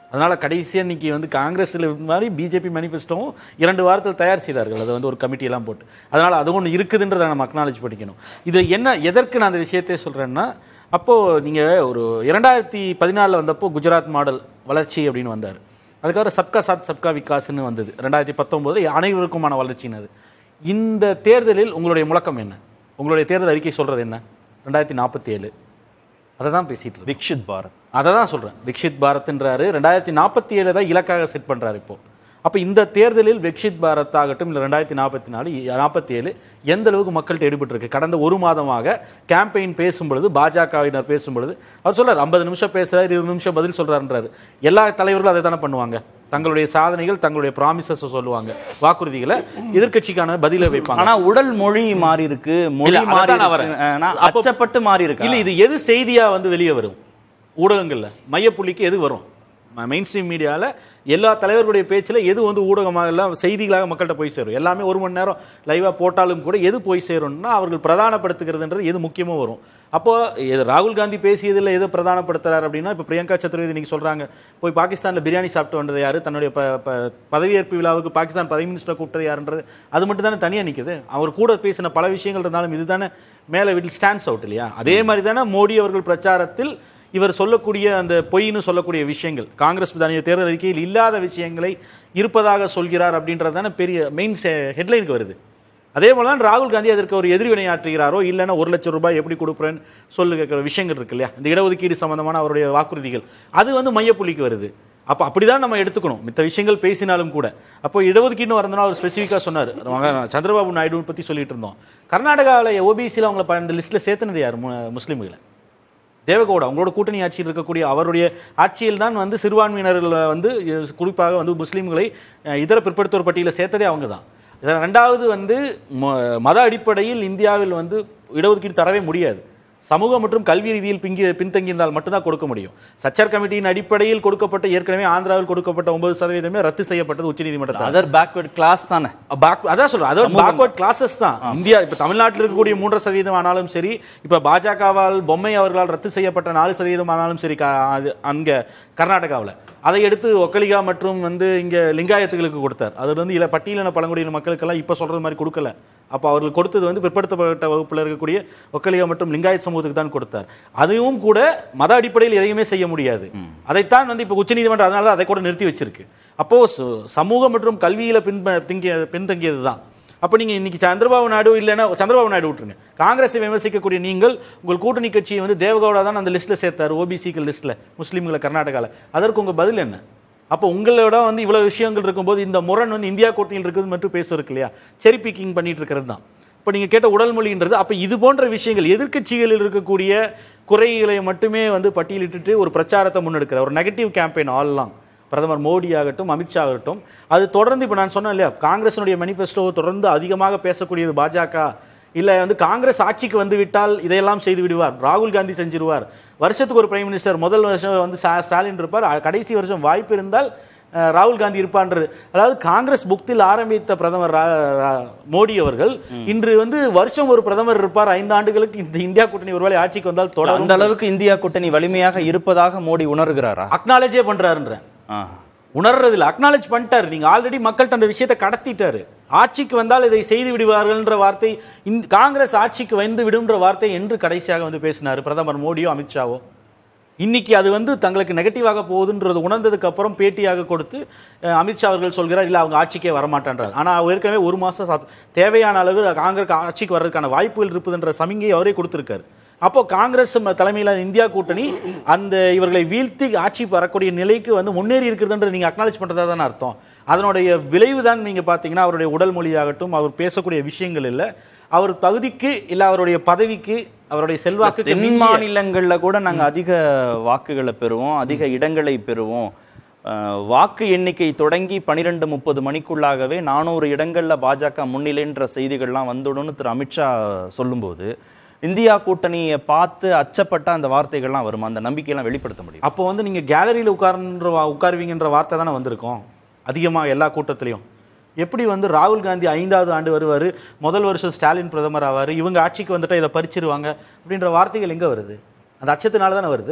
[SPEAKER 8] அதனால கடைசியா இன்னைக்கு வந்து காங்கிரஸ்ல மாதிரி பிஜேபி மேனிஃபெஸ்டோவும் இரண்டு வாரத்தில் தயார் செய்தார்கள் அது வந்து ஒரு கமிட்டி எல்லாம் போட்டு அதனால அது ஒன்று இருக்குதுன்றதை நம்ம அக்னாலேஜ் பண்ணிக்கணும் இது என்ன எதற்கு நான் அந்த விஷயத்தை சொல்றேன்னா அப்போ நீங்க ஒரு இரண்டாயிரத்தி பதினாலில் வந்தப்போ குஜராத் மாடல் வளர்ச்சி அப்படின்னு வந்தார் அதுக்கப்புறம் சப்கா சாத் சப்கா விகாஸ்னு வந்தது ரெண்டாயிரத்தி பத்தொம்போது அனைவருக்குமான வளர்ச்சின்னு அது இந்த தேர்தலில் உங்களுடைய முழக்கம் என்ன உங்களுடைய தேர்தல் அறிக்கை சொல்றது என்ன ரெண்டாயிரத்தி நாற்பத்தி ஏழு அதை தான் பேசிட்டு இருக்கோம்
[SPEAKER 5] விக்ஷித் பாரத்
[SPEAKER 8] அதை தான் சொல்றேன் விக்ஷித் பாரத்ன்றாரு ரெண்டாயிரத்தி நாற்பத்தி ஏழு தான் இலக்காக செட் பண்றாரு இப்போ அப்ப இந்த தேர்தலில் விக்ஷித் பாரத் ஆகட்டும் இல்லை ரெண்டாயிரத்தி நாற்பத்தி நாலு நாற்பத்தி ஏழு எந்த அளவுக்கு மக்கள்கிட்ட ஈடுபட்டு இருக்கு கடந்த ஒரு மாதமாக கேம்பெயின் பேசும் பொழுது பாஜகவினர் பேசும் பொழுது அவர் சொல்றாரு ஐம்பது நிமிஷம் பேசுறாரு இருபது நிமிஷம் பதில் சொல்றாருன்றாரு எல்லா தலைவர்களும் அதை தானே பண்ணுவாங்க தங்களுடைய சாதனைகள் தங்களுடைய ப்ராமிசஸ் சொல்லுவாங்க வாக்குறுதிகளை எதிர்க்கட்சிக்கான பதிலை வைப்பாங்க
[SPEAKER 5] ஆனா உடல் மொழி மாறி இருக்கு மொழி
[SPEAKER 8] இல்ல,
[SPEAKER 5] மாறி
[SPEAKER 8] அதைத்தான் நான் வரேன்.
[SPEAKER 5] இருக்கு. ஆனா,
[SPEAKER 8] அப்போ-
[SPEAKER 5] அச்சப்பட்டு மாறி இருக்கு
[SPEAKER 8] இல்ல இது எது செய்தியா வந்து வெளியே வரும் ஊடகங்கள்ல மையப்புள்ளிக்கு எது வரும் மெயின் ஸ்ட்ரீம் மீடியால எல்லா தலைவர்களுடைய பேச்சுல எது வந்து ஊடகமாக எல்லாம் செய்திகளாக மக்கள்கிட்ட போய் சேரும் எல்லாமே ஒரு மணி நேரம் லைவா போட்டாலும் கூட எது போய் சேரும்னா அவர்கள் பிரதானப்படுத்துகிறதுன்றது எது முக்கியமா வரும் அப்போ இது ராகுல் காந்தி பேசியதுல எது பிரதானப்படுத்துறாரு அப்படின்னா இப்ப பிரியங்கா சதுர்வேதி இன்னைக்கு சொல்றாங்க போய் பாகிஸ்தான்ல பிரியாணி சாப்பிட்டு வந்தது யாரு தன்னுடைய ப- ப- பதவியேற்பு விழாவுக்கு பாகிஸ்தான் பதவி மினிஸ்டர் கூப்பிட்டது யாருன்றது அது மட்டும் தானே தனியா நிக்குது அவர் கூட பேசின பல விஷயங்கள் இருந்தாலும் இதுதானே மேல வீட்டில் ஸ்டாண்ட்ஸ் அவுட் இல்லையா அதே மாதிரி தானே மோடி அவர்கள் பிரச்சாரத்தில் இவர் சொல்லக்கூடிய அந்த பொய்ன்னு சொல்லக்கூடிய விஷயங்கள் காங்கிரஸ் தானிய தேர்தல் அறிக்கையில் இல்லாத விஷயங்களை இருப்பதாக சொல்கிறார் அப்படின்றது தானே பெரிய மெயின் ஹெட்லைனுக்கு வருது அதே போல தான் ராகுல் காந்தி அதற்கு ஒரு எதிர்வினை ஆற்றுகிறாரோ இல்லைன்னா ஒரு லட்சம் ரூபாய் எப்படி கொடுக்குறேன்னு சொல்லுகிற விஷயங்கள் இருக்கு இல்லையா இந்த இடஒதுக்கீடு சம்பந்தமான அவருடைய வாக்குறுதிகள் அது வந்து மையப்புள்ளிக்கு வருது அப்போ அப்படிதான் நம்ம எடுத்துக்கணும் மித்த விஷயங்கள் பேசினாலும் கூட அப்போ இடஒதுக்கீடு வரதுனா அவர் ஸ்பெசிஃபிக்காக சொன்னார் சந்திரபாபு நாயுடு பற்றி சொல்லிட்டு இருந்தோம் கர்நாடகாவில் ஓபிசியில் அவங்கள ப- அந்த லிஸ்ட்டில் சேர்த்துனது யார் மு- முஸ்லிம்களை தேவகவுடா அவங்களோட கூட்டணி ஆட்சியில் இருக்கக்கூடிய அவருடைய ஆட்சியில் தான் வந்து சிறுபான்மையினர்கள் வந்து அஹ், குறிப்பாக வந்து முஸ்லீம்களை அஹ், இதர பிற்படுத்தோர் பட்டியலில் சேர்த்ததே அவங்க தான் இதில் ரெண்டாவது வந்து ம- மத அடிப்படையில் இந்தியாவில் வந்து இடஒதுக்கீடு தரவே முடியாது சமூக மற்றும் கல்வி ரீதியில் பிங்கி பின்தங்கியிருந்தால் மட்டும்தான் கொடுக்க முடியும் சச்சர் கமிட்டியின் அடிப்படையில் கொடுக்கப்பட்ட ஏற்கனவே ஆந்திராவில் கொடுக்கப்பட்ட ஒன்பது சதவீதமே ரத்து செய்யப்பட்டது உச்சநீதிமன்றத்தால்
[SPEAKER 5] அதர் பேக்வர்ட் கிளாஸ் தானே
[SPEAKER 8] Back- அதான் சொல்றேன் அதாவது பேக்வர்ட் கிளாஸஸ் தான் இந்தியா இப்ப தமிழ்நாட்டில் இருக்கக்கூடிய மூன்று சதவீதம் ஆனாலும் சரி இப்ப பாஜகவால் பொம்மை அவர்களால் ரத்து செய்யப்பட்ட நாலு சதவீதம் ஆனாலும் சரி க- அது அங்க கர்நாடகாவில் அதை எடுத்து ஒக்கலிகா மற்றும் வந்து இங்க லிங்காயத்துகளுக்கு கொடுத்தார் அது வந்து இல பட்டியலின பழங்குடியின மக்களுக்கெல்லாம் இப்ப சொல்றது மாதிரி கொடுக்கல அப்ப அவர்கள் கொடுத்தது வந்து பிற்படுத்தப்பட்ட வகுப்புல இருக்கக்கூடிய ஒக்கலிகா மற்றும் லிங்காயத் சமூகத்துக்கு தான் கொடுத்தார் அதுவும் கூட மத அடிப்படையில் எதையுமே செய்ய முடியாது அதைத்தான் வந்து இப்ப உச்சநீதிமன்றம் அதனால தான் அதை கூட நிறுத்தி வச்சிருக்கு அப்போ சு- சமூகம் மற்றும் கல்வியில பின் பின்தங்கிய பின்தங்கியது தான் அப்போ நீங்க இன்னைக்கு சந்திரபாபு நாயுடு இல்லைன்னா சந்திரபாபு நாயுடு விட்டுருங்க காங்கிரஸை விமர்சிக்கக்கூடிய நீங்கள் உங்கள் கூட்டணி கட்சியை வந்து தேவகவுடா தான் அந்த லிஸ்ட்ல சேர்த்தார் ஓபிசிக்கள் லிஸ்ட்ல முஸ்லீம்களை கர்நாடகாவில் அதற்கு உங்க பதில் என்ன அப்போ உங்களோட வந்து இவ்வளவு விஷயங்கள் இருக்கும்போது இந்த முரண் வந்து இந்தியா கூட்டணியில் இருக்குது மட்டும் பேசுறதுக்கு இல்லையா செரி பிக்கிங் பண்ணிட்டு இருக்கிறது தான் இப்போ நீங்க கேட்ட உடல் மொழின்றது அப்ப இது போன்ற விஷயங்கள் எதிர்க்கட்சிகளில் இருக்கக்கூடிய குறைகளை மட்டுமே வந்து பட்டியலிட்டுட்டு ஒரு பிரச்சாரத்தை முன்னெடுக்கிற ஒரு நெகட்டிவ் கேம்பெயின் ஆல்லாம் பிரதமர் மோடி ஆகட்டும் அமித்ஷா ஆகட்டும் அது தொடர்ந்து இப்போ நான் சொன்னேன் இல்லையா காங்கிரஸினுடைய மேனிஃபெஸ்டோ தொடர்ந்து அதிகமாக பேசக்கூடியது பாஜக இல்ல வந்து காங்கிரஸ் ஆட்சிக்கு வந்து விட்டால் இதையெல்லாம் செய்து விடுவார் ராகுல் காந்தி செஞ்சிருவார் வருஷத்துக்கு ஒரு பிரைம் மினிஸ்டர் முதல் வருஷம் வந்து ஸ்டா- ஸ்டாலின் இருப்பார் அ- கடைசி வருஷம் வாய்ப்பு இருந்தால் அஹ், ராகுல் காந்தி இருப்பான்றது அதாவது காங்கிரஸ் புக்தில் ஆரம்பித்த பிரதமர் ரா- ரா- மோடி அவர்கள் இன்று வந்து வருஷம் ஒரு பிரதமர் இருப்பார் ஐந்து ஆண்டுகளுக்கு இந்த இந்தியா கூட்டணி ஒருவேளை ஆட்சிக்கு வந்தால்
[SPEAKER 5] அந்த
[SPEAKER 8] தொடர்ந்து
[SPEAKER 5] அளவுக்கு இந்தியா கூட்டணி வலிமையாக இருப்பதாக மோடி உணர்கிறாரா
[SPEAKER 8] அக்னாலேஜே பண்றாருன்றேன்
[SPEAKER 5] ஆ.
[SPEAKER 8] உணர்றது இல்ல அக்னாலேஜ் பண்ணிட்டாரு நீங்க ஆல்ரெடி மக்கள்கிட்ட அந்த விஷயத்தை கடத்திட்டாரு ஆட்சிக்கு வந்தால் இதை செய்து விடுவார்கள்ன்ற வார்த்தை இந்த காங்கிரஸ் ஆட்சிக்கு வந்து விடும்ன்ற வார்த்தை என்று கடைசியாக வந்து பேசினாரு பிரதமர் மோடியோ அமித்ஷாவோ இன்னைக்கு அது வந்து தங்களுக்கு நெகட்டிவாக போகுதுன்றது உணர்ந்ததுக்கு அப்புறம் பேட்டியாக கொடுத்து அஹ், அமித்ஷா அவர்கள் சொல்கிறார் இல்ல அவங்க ஆட்சிக்கே வரமாட்டான்றார் ஆனா அவர் ஏற்கனவே ஒரு மாசம் சாத்- தேவையான அளவு காங்கிரஸ் ஆட்சிக்கு வர்றதுக்கான வாய்ப்புகள் இருப்பதுன்ற சமிங்கை அவரே கொடுத்திருக்காரு அப்போ காங்கிரஸ் ம- தலைமையிலான இந்தியா கூட்டணி அந்த இவர்களை வீழ்த்தி ஆட்சி வரக்கூடிய நிலைக்கு வந்து முன்னேறி இருக்கிறதுன்ற நீங்க அக்னாலேஜ் பண்றதா தானே அர்த்தம் அதனுடைய விளைவு தான் நீங்க பாத்தீங்கன்னா அவருடைய உடல் மொழியாகட்டும் அவர் பேசக்கூடிய விஷயங்கள் இல்ல அவர் தகுதிக்கு இல்ல அவருடைய பதவிக்கு அவருடைய செல்வாக்கு
[SPEAKER 5] தென் மாநிலங்கள்ல கூட நாங்க அதிக வாக்குகளை பெறுவோம் அதிக இடங்களை பெறுவோம் அஹ், வாக்கு எண்ணிக்கை தொடங்கி பனிரெண்டு முப்பது மணிக்குள்ளாகவே நானூறு இடங்கள்ல பாஜக முன்னிலைன்ற செய்திகள்லாம் வந்துடும்னு திரு அமித்ஷா சொல்லும்போது இந்தியா கூட்டணியை பார்த்து அச்சப்பட்ட அந்த வார்த்தைகள்லாம் வருமா அந்த நம்பிக்கையெல்லாம் வெளிப்படுத்த முடியும்
[SPEAKER 8] அப்போ வந்து நீங்க கேலரியில உட்கார்ன்ற வா- உட்காருவீங்கன்ற வார்த்தை தானே வந்திருக்கும் அதிகமா எல்லா கூட்டத்திலையும் எப்படி வந்து ராகுல் காந்தி ஐந்தாவது ஆண்டு வருவாரு முதல் வருஷம் ஸ்டாலின் பிரதமர் ஆவாரு இவங்க ஆட்சிக்கு வந்துட்டா இதை பறிச்சிருவாங்க அப்படின்ற வார்த்தைகள் எங்க வருது அந்த அச்சத்தினால தானே வருது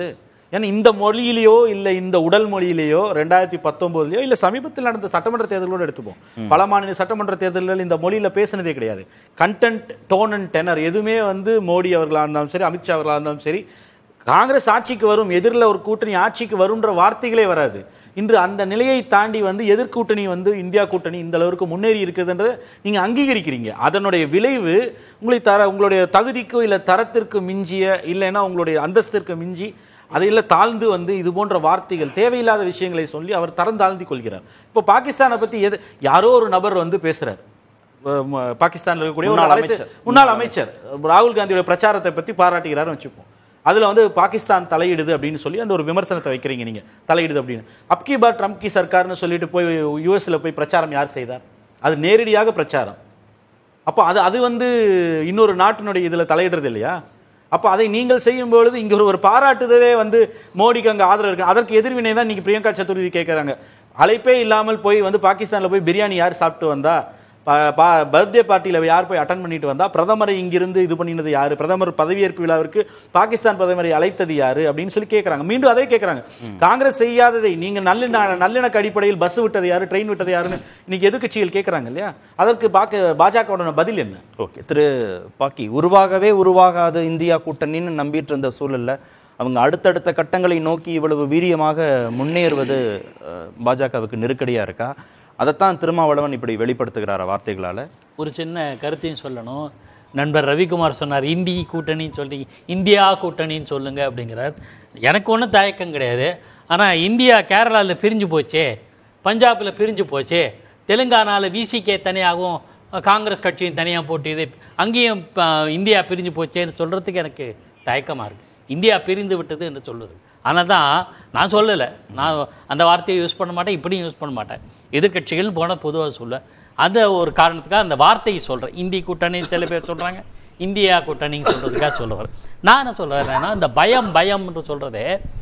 [SPEAKER 8] ஏன்னா இந்த மொழியிலேயோ இல்ல இந்த உடல் மொழியிலேயோ ரெண்டாயிரத்தி பத்தொன்பதுலயோ இல்ல சமீபத்தில் நடந்த சட்டமன்ற தேர்தலோட எடுத்துப்போம் பல மாநில சட்டமன்ற தேர்தல்கள் இந்த மொழியில பேசினதே கிடையாது கண்டென்ட் டோன் அண்ட் டெனர் எதுவுமே வந்து மோடி அவர்களா இருந்தாலும் சரி அமித்ஷா அவர்களா இருந்தாலும் சரி காங்கிரஸ் ஆட்சிக்கு வரும் எதிரில் ஒரு கூட்டணி ஆட்சிக்கு வரும்ன்ற வார்த்தைகளே வராது இன்று அந்த நிலையை தாண்டி வந்து எதிர்கூட்டணி வந்து இந்தியா கூட்டணி இந்த அளவுக்கு முன்னேறி இருக்குதுன்றதை நீங்க அங்கீகரிக்கிறீங்க அதனுடைய விளைவு உங்களை தர உங்களுடைய தகுதிக்கோ இல்ல தரத்திற்கு மிஞ்சிய இல்லைன்னா உங்களுடைய அந்தஸ்திற்கு மிஞ்சி அதையில தாழ்ந்து வந்து இது போன்ற வார்த்தைகள் தேவையில்லாத விஷயங்களை சொல்லி அவர் தரம் தாழ்த்தி கொள்கிறார் இப்போ பாகிஸ்தானை பத்தி எது யாரோ ஒரு நபர் வந்து பேசுறார் அஹ் ம- பாகிஸ்தான்ல இருக்கக்கூடிய ஒரு
[SPEAKER 5] முன்னாள்
[SPEAKER 8] அரசு-
[SPEAKER 5] அமைச்சர்.
[SPEAKER 8] முன்னாள் அமைச்சர் ராகுல் காந்தியோட பிரச்சாரத்தை பத்தி பாராட்டுகிறாருன்னு வச்சுப்போம் அதுல வந்து பாகிஸ்தான் தலையிடுது அப்படின்னு சொல்லி அந்த ஒரு விமர்சனத்தை வைக்கிறீங்க நீங்க தலையிடுது அப்படின்னு அப்கி பார் ட்ரம்ப் கி சர்க்கார்னு சொல்லிட்டு போய் யூஎஸ்ல போய் பிரச்சாரம் யார் செய்தார் அது நேரடியாக பிரச்சாரம் அப்போ அது அது வந்து இன்னொரு நாட்டினுடைய இதுல தலையிடுறது இல்லையா அப்போ அதை நீங்கள் செய்யும் பொழுது இங்க ஒரு ஒரு பாராட்டுதலே வந்து மோடிக்கு அங்க ஆதரவு இருக்கு அதற்கு எதிர்வினை தான் இன்னைக்கு பிரியங்கா சதுர்த்தி கேட்கறாங்க அழைப்பே இல்லாமல் போய் வந்து பாகிஸ்தான்ல போய் பிரியாணி யார் சாப்பிட்டு வந்தா பர்த்டே பார்ட்டியில யார் போய் அட்டன் பண்ணிட்டு வந்தா பிரதமரை இங்கிருந்து இது பண்ணினது யாரு பிரதமர் பதவியேற்பு விழாவிற்கு பாகிஸ்தான் பிரதமரை அழைத்தது யாரு அப்படின்னு சொல்லி கேட்கறாங்க மீண்டும் அதே கேட்கறாங்க காங்கிரஸ் செய்யாததை நீங்க நல்லிண நல்லிணக்க அடிப்படையில் பஸ் விட்டது யாரு ட்ரெயின் விட்டது யாருன்னு இன்னைக்கு எதிர்க்கட்சிகள் கேட்கறாங்க இல்லையா அதற்கு பாக்க பாஜகவோட பதில் என்ன
[SPEAKER 5] ஓகே திரு பாக்கி உருவாகவே உருவாகாத இந்தியா கூட்டணின்னு நம்பிட்டு இருந்த சூழல்ல அவங்க அடுத்தடுத்த கட்டங்களை நோக்கி இவ்வளவு வீரியமாக முன்னேறுவது அஹ், பாஜகவுக்கு நெருக்கடியா இருக்கா அதைத்தான் திருமாவளவன் இப்படி வெளிப்படுத்துகிறார வார்த்தைகளால
[SPEAKER 9] ஒரு சின்ன கருத்தையும் சொல்லணும் நண்பர் ரவிக்குமார் சொன்னார் இந்தி கூட்டணின்னு சொல்லி இந்தியா கூட்டணின்னு சொல்லுங்க அப்படிங்கிறார் எனக்கு ஒன்றும் தயக்கம் கிடையாது ஆனால் இந்தியா கேரளாவில் பிரிஞ்சு போச்சே பஞ்சாபில் பிரிஞ்சு போச்சே தெலுங்கானாவில் விசிகே தனியாகவும் காங்கிரஸ் கட்சியும் தனியாக போட்டியது அங்கேயும் ப- இந்தியா பிரிஞ்சு போச்சேன்னு சொல்கிறதுக்கு எனக்கு தயக்கமாக இருக்குது இந்தியா பிரிந்து விட்டது என்று சொல்லுது ஆனால் தான் நான் சொல்லலை நான் அந்த வார்த்தையை யூஸ் பண்ண மாட்டேன் இப்படியும் யூஸ் பண்ண மாட்டேன் எதிர்க்கட்சிகள்னு போனால் பொதுவாக சொல்ல அந்த ஒரு காரணத்துக்காக அந்த வார்த்தையை சொல்கிறேன் இந்தி கூட்டணின்னு சில பேர் சொல்கிறாங்க இந்தியா கூட்டணின்னு சொல்கிறதுக்காக சொல்ல வரேன் நான் என்ன சொல்ல வரேன்னா இந்த பயம் பயம்னு சொல்கிறதே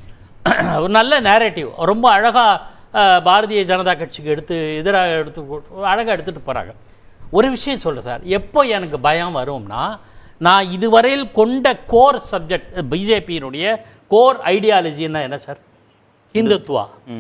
[SPEAKER 9] ஒரு நல்ல நேரேட்டிவ் ரொம்ப அழகாக பாரதிய ஜனதா கட்சிக்கு எடுத்து எதிராக எடுத்து அழகாக எடுத்துகிட்டு போகிறாங்க ஒரு விஷயம் சொல்கிறேன் சார் எப்போ எனக்கு பயம் வரும்னா நான் இதுவரையில் கொண்ட கோர் சப்ஜெக்ட் பிஜேபியினுடைய கோர் ஐடியாலஜின்னா என்ன சார் இந்துத்துவா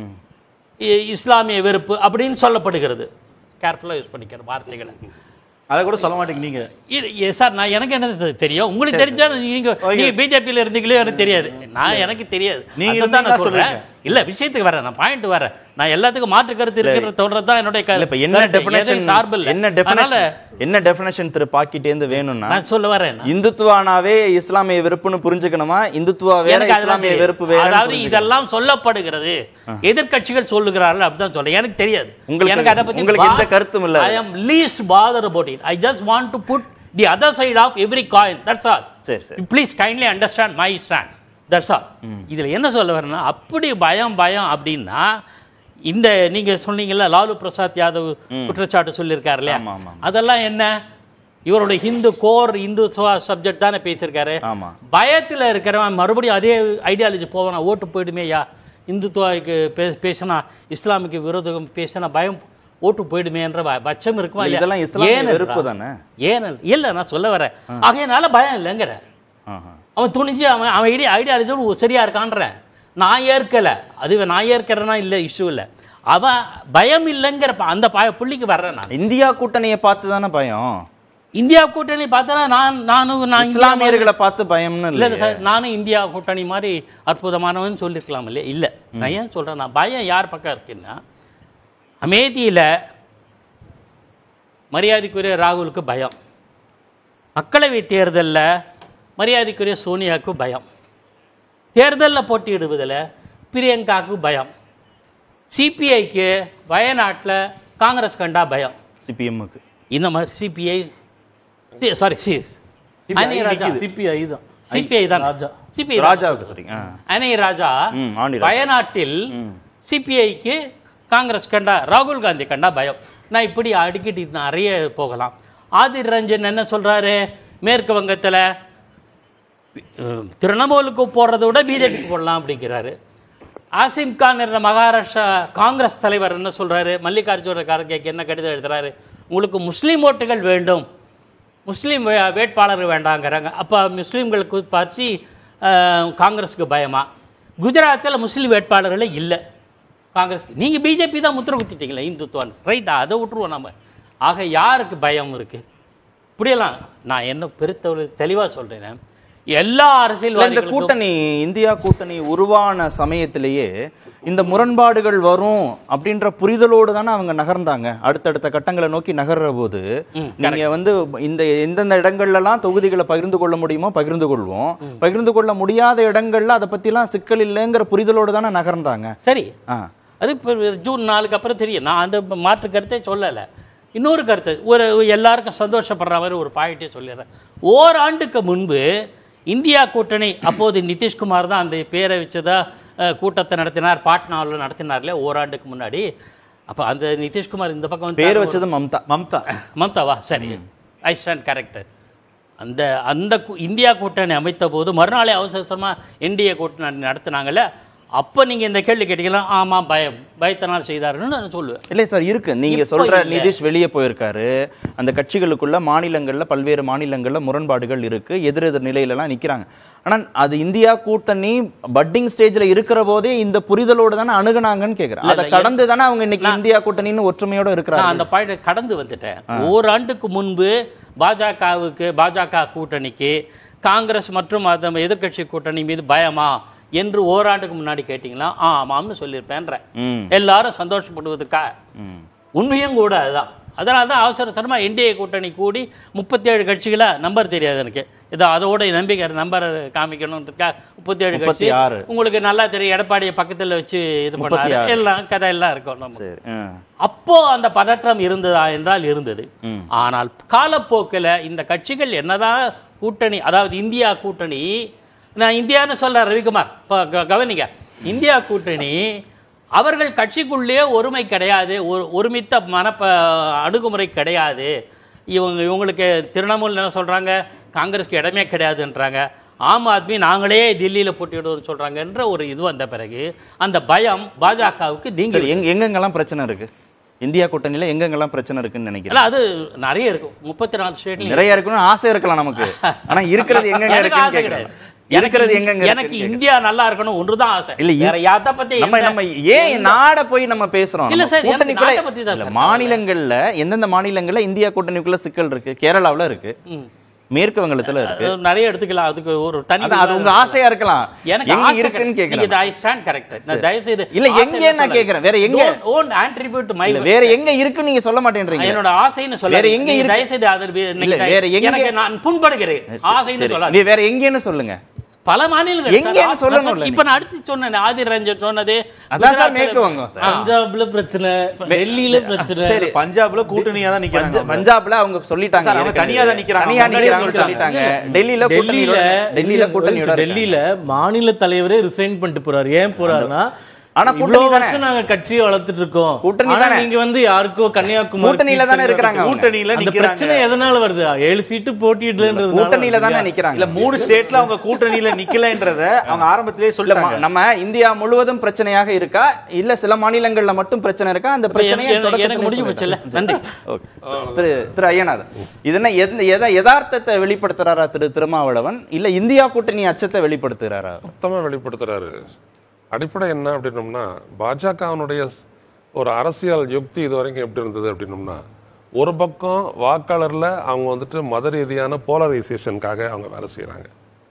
[SPEAKER 9] இ- இஸ்லாமிய வெறுப்பு அப்படின்னு சொல்லப்படுகிறது கேர்ஃபுல்லாக யூஸ் பண்ணிக்கிற வார்த்தைகளை
[SPEAKER 8] அதை கூட சொல்ல மாட்டீங்க நீங்க
[SPEAKER 9] இது- ஏ, சார் நான் எனக்கு என்ன தெ- தெரியும் உங்களுக்கு தெரிஞ்சா நீங்க நீங்க பிஜேபியில் இருந்தீங்களோ எனக்கு தெரியாது நான் எனக்கு தெரியாது
[SPEAKER 8] நீங்க
[SPEAKER 9] அதைத்தான் நான்
[SPEAKER 8] இருந்தீங்கன்னா
[SPEAKER 9] சொல்றேன்
[SPEAKER 8] சொல்லுங்க.
[SPEAKER 9] இல்ல விஷயத்துக்கு வரேன் நான் பாயிண்ட் வரேன் நான் எல்லாத்துக்கும் மாற்று கருத்து இருக்கிற தோன்றது தான் என்னுடைய
[SPEAKER 5] இல்ல, இப்ப என்ன
[SPEAKER 9] கருத்து.
[SPEAKER 5] டெபினேஷன்
[SPEAKER 9] எதையும் சார்பு இல்ல
[SPEAKER 5] என்ன
[SPEAKER 9] அதனால
[SPEAKER 5] டெபினேஷன் என்ன டெபினேஷன் திரு பாக்கிட்டேந்து வேணும்னா
[SPEAKER 9] நான் சொல்ல வரேன்
[SPEAKER 5] இந்துத்துவானாவே இஸ்லாமிய வெறுப்புன்னு புரிஞ்சுக்கணுமா இந்துத்துவா வேற
[SPEAKER 9] எனக்கு அதுதான்
[SPEAKER 5] இஸ்லாமிய
[SPEAKER 9] தெரியாது.
[SPEAKER 5] வெறுப்பு வேற
[SPEAKER 9] அதாவது இதெல்லாம் சொல்லப்படுகிறது எதிர்க்கட்சிகள் சொல்லுகிறார்கள் அப்படிதான் சொல்றேன் எனக்கு தெரியாது
[SPEAKER 5] உங்களுக்கு-
[SPEAKER 9] எனக்கு அதை பத்தி
[SPEAKER 5] உங்களுக்கு எந்த கருத்தும் இல்ல.
[SPEAKER 9] I am least bother about it I just want to put the other side of every coin that's all
[SPEAKER 5] சரி, சரி.
[SPEAKER 9] Please kindly understand my stand that's all இதுல என்ன சொல்ல வரேன்னா அப்படி பயம் பயம் அப்படின்னா இந்த நீங்க சொன்னீங்கல்ல லாலு பிரசாத் யாதவ் குற்றச்சாட்டு சொல்லியிருக்காரு இல்லையா
[SPEAKER 5] ஆமா, ஆமா, ஆமா.
[SPEAKER 9] அதெல்லாம் என்ன இவருடைய ஹிந்து கோர் இந்து சப்ஜெக்ட் தானே பேசியிருக்காரு
[SPEAKER 5] ஆமா.
[SPEAKER 9] பயத்தில் இருக்கிறவன் மறுபடியும் அதே ஐடியாலஜி போவானா ஓட்டு போயிடுமேயா இந்துத்துவாவுக்கு பே பேசினா இஸ்லாமுக்கு விரோதம் பேசினா பயம் ஓட்டு போயிடுமேன்ற ப- பட்சம் இருக்குமா
[SPEAKER 5] இல்ல,
[SPEAKER 9] இல்லையா?
[SPEAKER 5] இதெல்லாம் இஸ்லாமிய
[SPEAKER 9] ஏனென்றால்-
[SPEAKER 5] வெறுப்பு தானே?
[SPEAKER 9] ஏனெல் இல்ல நான் சொல்ல வரேன் ஆகையனால பயம் இல்லைங்கிற
[SPEAKER 5] ஆஹா.
[SPEAKER 9] அவன் துணிஞ்சு அவன் அவன் ஐடியா ஐடியாலஜி சரியா இருக்கான்றேன் நான் ஏற்கல அது நான் ஏற்கிறேன்னா இல்லை இஷ்யூ இல்லை அவன் பயம் இல்லைங்கிற ப- அந்த பய புள்ளிக்கு வர்றேன் நான்
[SPEAKER 5] இந்தியா கூட்டணியை பார்த்து தானே பயம்
[SPEAKER 9] இந்தியா கூட்டணி பார்த்தா நான் நானும் நான் இந்தியா மாதிரி-
[SPEAKER 5] இஸ்லாமியர்களை பார்த்து பயம்னு
[SPEAKER 9] இல்ல இல்ல
[SPEAKER 5] இல்லையே.
[SPEAKER 9] சார் நானும் இந்தியா கூட்டணி மாதிரி அற்புதமானவன் சொல்லியிருக்கலாம் இல்லையா இல்ல நான் ஏன் சொல்றேன் நான் பயம் யார் பக்கம் இருக்குன்னா அமேதியில மரியாதைக்குரிய ராகுலுக்கு பயம் மக்களவை தேர்தல்ல மரியாதைக்குரிய சோனியாவுக்கு பயம் தேர்தலில் போட்டியிடுவதில் பிரியங்காவுக்கு பயம் சிபிஐக்கு வயநாட்டில் காங்கிரஸ் கண்டா பயம்
[SPEAKER 5] சிபிஎம்முக்கு
[SPEAKER 9] இந்த மாதிரி சிபிஐ சாரி சி அனி ராஜா
[SPEAKER 7] சிபிஐ தான்
[SPEAKER 9] சிபிஐ தான்
[SPEAKER 7] ராஜா.
[SPEAKER 9] சிபிஐ
[SPEAKER 5] ராஜாவுக்கு சொல்றீங்க ஆ.
[SPEAKER 9] அனை ராஜா
[SPEAKER 5] ம், ஆணி ராஜா.
[SPEAKER 9] வயநாட்டில் சிபிஐக்கு காங்கிரஸ் கண்டா ராகுல் காந்தி கண்டா பயம் நான் இப்படி அடிக்கடி நிறைய போகலாம் ஆதிர் ரஞ்சன் என்ன சொல்றாரு மேற்கு வங்கத்தில் அஹ், திரிணாமுலுக்கு போடுறதை விட பிஜேபிக்கு போடலாம் அப்படிங்கிறாரு ஆசிம் கான் என்ற மகாராஷ்டிரா காங்கிரஸ் தலைவர் என்ன சொல்றாரு மல்லிகார்ஜுன கார்கேக்கு என்ன கடிதம் எழுதுறாரு உங்களுக்கு முஸ்லீம் ஓட்டுகள் வேண்டும் முஸ்லீம் வே- வேட்பாளர் வேண்டாங்கிறாங்க அப்போ முஸ்லீம்களுக்கு பற்றி அஹ், காங்கிரஸுக்கு பயமா குஜராத்தில் முஸ்லீம் வேட்பாளர்களே இல்லை காங்கிரஸ் நீங்கள் பிஜேபி தான் முத்திர குத்திட்டீங்களே இந்துத்துவான் ரைட்டா அதை விட்டுருவோம் நம்ம ஆக யாருக்கு பயம் இருக்கு இப்படியெல்லாம் நான் என்ன பெருத்த தெளிவாக சொல்கிறேன் எல்லா
[SPEAKER 5] இல்ல, இந்த
[SPEAKER 9] அரசியல்
[SPEAKER 5] கூட்டணி இந்தியா கூட்டணி உருவான சமயத்திலேயே இந்த முரண்பாடுகள் வரும் அப்படின்ற புரிதலோடு தானே அவங்க நகர்ந்தாங்க அடுத்தடுத்த கட்டங்களை நோக்கி நகர்ற போது நீங்க வந்து இந்த எந்தெந்த இடங்கள்லாம் தொகுதிகளை பகிர்ந்து கொள்ள முடியுமோ பகிர்ந்து கொள்வோம் பகிர்ந்து கொள்ள முடியாத இடங்கள்ல அதை பத்திலாம் சிக்கல் இல்லைங்கிற புரிதலோடு தானே நகர்ந்தாங்க
[SPEAKER 9] சரி
[SPEAKER 5] ஆ
[SPEAKER 9] அது இப்போ ஜூன் நாலுக்கு அப்புறம் தெரியும் நான் அந்த மாற்று கருத்தே சொல்லலை இன்னொரு கருத்து ஒரு எல்லாருக்கும் சந்தோஷப்படுற மாதிரி ஒரு பாயிட்டே சொல்லிடுறேன் ஓராண்டுக்கு முன்பு இந்தியா கூட்டணி அப்போது நிதிஷ்குமார் தான் அந்த பேரை வச்சதா அஹ், கூட்டத்தை நடத்தினார் பாட்னாவில் நடத்தினார்ல ஓராண்டுக்கு முன்னாடி அப்போ அந்த நிதிஷ்குமார் இந்த பக்கம் வந்து
[SPEAKER 5] பேர் வச்சது மம்தா
[SPEAKER 8] மம்தா
[SPEAKER 9] மம்தாவா சரி ஐ ஸ்டாண்ட் கரெக்ட் அந்த அந்த கூ- இந்தியா கூட்டணி அமைத்த போது மறுநாளே அவசர அவசரமாக என்டிஏ கூட்டணி நடத்துனாங்கல்ல அப்போ நீங்கள் இந்த கேள்வி கேட்டீங்களா ஆமாம் பயம் பயத்தினால் செய்தாருன்னு நான் சொல்லுவேன்
[SPEAKER 5] இல்லை சார் இருக்கு நீங்க
[SPEAKER 9] இப்போ
[SPEAKER 5] சொல்ற
[SPEAKER 9] இல்ல.
[SPEAKER 5] நிதிஷ் வெளியே போயிருக்காரு அந்த கட்சிகளுக்குள்ள மாநிலங்கள்ல பல்வேறு மாநிலங்கள்ல முரண்பாடுகள் இருக்கு எதிர் எதிர் நிலையிலலாம் நிக்கிறாங்க ஆனா அது இந்தியா கூட்டணி பட்டிங் ஸ்டேஜ்ல இருக்கிற போதே இந்த புரிதலோடு தானே அணுகுனாங்கன்னு கேக்குறேன்
[SPEAKER 9] இல்ல,
[SPEAKER 5] அதை
[SPEAKER 9] இல்ல,
[SPEAKER 5] கடந்து தானே அவங்க இன்னைக்கு இந்தியா கூட்டணின்னு ஒற்றுமையோட
[SPEAKER 9] நான்
[SPEAKER 5] இருக்கிறாங்க
[SPEAKER 9] அந்த பாயிண்ட் கடந்து வந்துட்டேன் ஓராண்டுக்கு முன்பு பாஜகவுக்கு பாஜக கூட்டணிக்கு காங்கிரஸ் மற்றும் அந்த எதிர்க்கட்சி கூட்டணி மீது பயமா என்று ஓராண்டுக்கு முன்னாடி கேட்டிங்களா ஆ ஆமாம்னு சொல்லியிருப்பேன்றேன்
[SPEAKER 5] ம்.
[SPEAKER 9] எல்லாரும் சந்தோஷப்படுவதற்கா
[SPEAKER 5] ம்.
[SPEAKER 9] உண்மையும் கூட அதுதான் அதனால தான் அவசர அவசரமாக என்டிஏ கூட்டணி கூடி முப்பத்தி ஏழு கட்சிகளா நம்பர் தெரியாது எனக்கு இதோ அதோட நம்பிக்கை நம்பர் காமிக்கணுன்றதுக்கா முப்பத்தி ஏழு கட்சி
[SPEAKER 5] 36.
[SPEAKER 9] உங்களுக்கு நல்லா தெரியும் எடப்பாடியை பக்கத்தில் வச்சு இது பண்ணாரு
[SPEAKER 5] 36.
[SPEAKER 9] எல்லாம் கதை எல்லாம் இருக்கும் நம்ம
[SPEAKER 5] சரி ஆ.
[SPEAKER 9] அப்போ அந்த பதற்றம் இருந்ததா என்றால் இருந்தது ஆனால் காலப்போக்கில் இந்த கட்சிகள் என்னதான் கூட்டணி அதாவது இந்தியா கூட்டணி நான் இந்தியான்னு சொல்றேன் ரவிக்குமார் இப்போ க- கவனிங்க இந்தியா கூட்டணி அவர்கள் கட்சிக்குள்ளே ஒருமை கிடையாது ஒரு ஒருமித்த மனப்ப அணுகுமுறை கிடையாது இவங்க இவங்களுக்கு திரிணாமுல் என்ன சொல்றாங்க காங்கிரஸ்க்கு இடமே கிடையாதுன்றாங்க ஆம் ஆத்மி நாங்களே டெல்லியில் போட்டியிடுவோம்னு சொல்றாங்கன்ற ஒரு இது வந்த பிறகு அந்த பயம் பாஜகவுக்கு நீங்க
[SPEAKER 5] சரி எங்க எங்கெங்கெல்லாம் பிரச்சனை இருக்கு இந்தியா கூட்டணியில எங்கெங்கெல்லாம் பிரச்சனை இருக்குன்னு நினைக்கிறேன்
[SPEAKER 9] இல்ல அது நிறைய இருக்கும் முப்பத்தி நாலு ஸ்டேட்ல
[SPEAKER 5] நிறைய இருக்கணும்னு ஆசை இருக்கலாம் நமக்கு ஆனா இருக்கிறது எங்கெங்க
[SPEAKER 9] எனக்கு ஆசை
[SPEAKER 5] இருக்குன்னு
[SPEAKER 9] கிடையாது
[SPEAKER 5] கேக்குறேன். இருக்கிறது
[SPEAKER 9] எனக்கு-
[SPEAKER 5] எங்கெங்க
[SPEAKER 9] எனக்கு
[SPEAKER 5] இருக்குன்னு
[SPEAKER 9] இந்தியா நல்லா இருக்கணும் ஒன்றுதான் ஆசை
[SPEAKER 5] இல்ல, இ-
[SPEAKER 9] வேற யாத்த பத்தி
[SPEAKER 5] நம்ம
[SPEAKER 9] எந்த-
[SPEAKER 5] நம்ம ஏன் நாட போய் நம்ம பேசுறோம்
[SPEAKER 9] இல்ல
[SPEAKER 5] நம்ம
[SPEAKER 9] சார், எனக்கு
[SPEAKER 5] கூட்டணிக்குள்ள
[SPEAKER 9] நாட்டை பத்தி தான்
[SPEAKER 5] இல்ல,
[SPEAKER 9] சார்
[SPEAKER 5] மாநிலங்கள்ல எந்தெந்த மாநிலங்கள்ல இந்தியா கூட்டணிக்குள்ள சிக்கல் இருக்கு கேரளாவுல இருக்கு
[SPEAKER 9] ம்.
[SPEAKER 5] மேற்கு வங்கத்துல இருக்கு
[SPEAKER 9] அது நிறைய எடுத்துக்கலாம் அதுக்கு ஒரு தனி
[SPEAKER 5] அதான், அது உங்க ஆசையா இருக்கலாம்
[SPEAKER 9] எனக்கு
[SPEAKER 5] எங்க
[SPEAKER 9] ஆசை
[SPEAKER 5] இருக்குன்னு
[SPEAKER 9] கிடையாது.
[SPEAKER 5] கேக்குறேன்
[SPEAKER 9] நீங்க ஐ ஸ்டாண்ட் கரெக்ட் நான் தயவு செய்து
[SPEAKER 5] இல்ல,
[SPEAKER 9] ஆசை
[SPEAKER 5] எங்கேன்னு நான்
[SPEAKER 9] சொல்லல.
[SPEAKER 5] கேக்குறேன். வேற எங்க?
[SPEAKER 9] Don't- don't attribute my
[SPEAKER 5] இல்ல வேற எங்க இருக்குன்னு நீங்க சொல்ல மாட்டேன்றீங்க
[SPEAKER 9] என்னோட ஆசைன்னு சொல்ல
[SPEAKER 5] வேற எங்க இருக்கு?
[SPEAKER 9] தயவு செய்து அதில் வி-
[SPEAKER 5] இல்ல,
[SPEAKER 9] நீங்க-
[SPEAKER 5] வேற எங்க-
[SPEAKER 9] எனக்கு நான் புண்படுகிறேன் ஆசைன்னு
[SPEAKER 5] சரி,
[SPEAKER 9] சொல்லாது
[SPEAKER 5] நீ வேற எங்கேன்னு சொல்லுங்க
[SPEAKER 9] பல மாநிலங்கள்
[SPEAKER 5] எங்கேன்னு
[SPEAKER 9] சார்.
[SPEAKER 5] சொல்லணும்ல
[SPEAKER 9] இப்ப நான் அடுத்து சொன்னேன் ஆதிர் ரஞ்சன் சொன்னது
[SPEAKER 5] அதான் சார்
[SPEAKER 9] குஜராத்ல-
[SPEAKER 5] மேற்கு வங்கம் சார்
[SPEAKER 9] ஆ.
[SPEAKER 7] பஞ்சாப்ல பிரச்சனை டெல்லியில பிரச்சனை
[SPEAKER 5] சரி
[SPEAKER 8] பஞ்சாப்ல கூட்டணியா தான் நிக்கிறாங்க
[SPEAKER 5] பஞ்ச- பஞ்சாப்ல அவங்க சொல்லிட்டாங்க
[SPEAKER 8] சார், அவங்க
[SPEAKER 5] ஏற்கனவே.
[SPEAKER 8] தனியா தான் நிக்கிறாங்க.
[SPEAKER 5] தனியா
[SPEAKER 8] முன்னாடியே
[SPEAKER 5] நிக்கிறாங்கன்னு
[SPEAKER 8] சொல்லிட்டாங்க.
[SPEAKER 5] சொல்லிட்டாங்க டெல்லியில
[SPEAKER 7] டெல்லியில
[SPEAKER 5] கூட்டணியோட டெல்லியில கூட்டணியோட
[SPEAKER 7] டெல்லியில மாநில தலைவரே ரிசைன் பண்ணிட்டு போறாரு ஏன் போறாருன்னா
[SPEAKER 5] ஆனா
[SPEAKER 7] இவ்வளவு
[SPEAKER 5] கூட்டணி தானே.
[SPEAKER 7] வருஷம் நாங்க கட்சியை வளர்த்துட்டு இருக்கோம்
[SPEAKER 5] கூட்டணி
[SPEAKER 7] ஆனா
[SPEAKER 5] தானே.
[SPEAKER 7] நீங்க வந்து யாருக்கோ கன்னியாகுமரி
[SPEAKER 5] கூட்டணியில
[SPEAKER 7] சீட்
[SPEAKER 5] தானே
[SPEAKER 7] தந்தா
[SPEAKER 5] இருக்கிறாங்க அவங்க.
[SPEAKER 8] கூட்டணியில
[SPEAKER 7] அந்த
[SPEAKER 8] நிக்கிறாங்க.
[SPEAKER 7] பிரச்சனை எதனால வருது ஏழு சீட்டு போட்டியிடலன்றது
[SPEAKER 5] கூட்டணியில தானே நிக்கிறாங்க
[SPEAKER 8] இல்ல மூணு ஸ்டேட்ல அவங்க கூட்டணியில நிக்கலன்றத அவங்க ஆரம்பத்திலேயே
[SPEAKER 5] இல்ல
[SPEAKER 8] சொல்லிட்டாங்க
[SPEAKER 5] ம- நம்ம இந்தியா முழுவதும் பிரச்சனையாக இருக்கா இல்ல சில மாநிலங்கள்ல மட்டும் பிரச்சனை இருக்கா அந்த பிரச்சனையை
[SPEAKER 9] எனக்கு-
[SPEAKER 5] தொடக்கத்திலே
[SPEAKER 9] எனக்கு முடிஞ்சு
[SPEAKER 5] சொல்லிட்டாங்க.
[SPEAKER 9] போச்சுல்ல நன்றி
[SPEAKER 5] ஓகே. திரு திரு ஐயநாதன் இது என்ன எந்த- எத- யதார்த்தத்தை வெளிப்படுத்துறாரா திரு திருமாவளவன் இல்ல இந்தியா கூட்டணி அச்சத்தை வெளிப்படுத்துறாரா
[SPEAKER 10] மொத்தமாக வெளிப்படுத்துறாரு அடிப்படை என்ன அப்படின்னோம்னா பாஜகவினுடைய ஒரு அரசியல் யுக்தி இது வரைக்கும் எப்படி இருந்தது அப்படின்னோம்னா ஒரு பக்கம் வாக்காளர்ல அவங்க வந்துட்டு மத ரீதியான போலரைசேஷனுக்காக அவங்க வேலை செய்கிறாங்க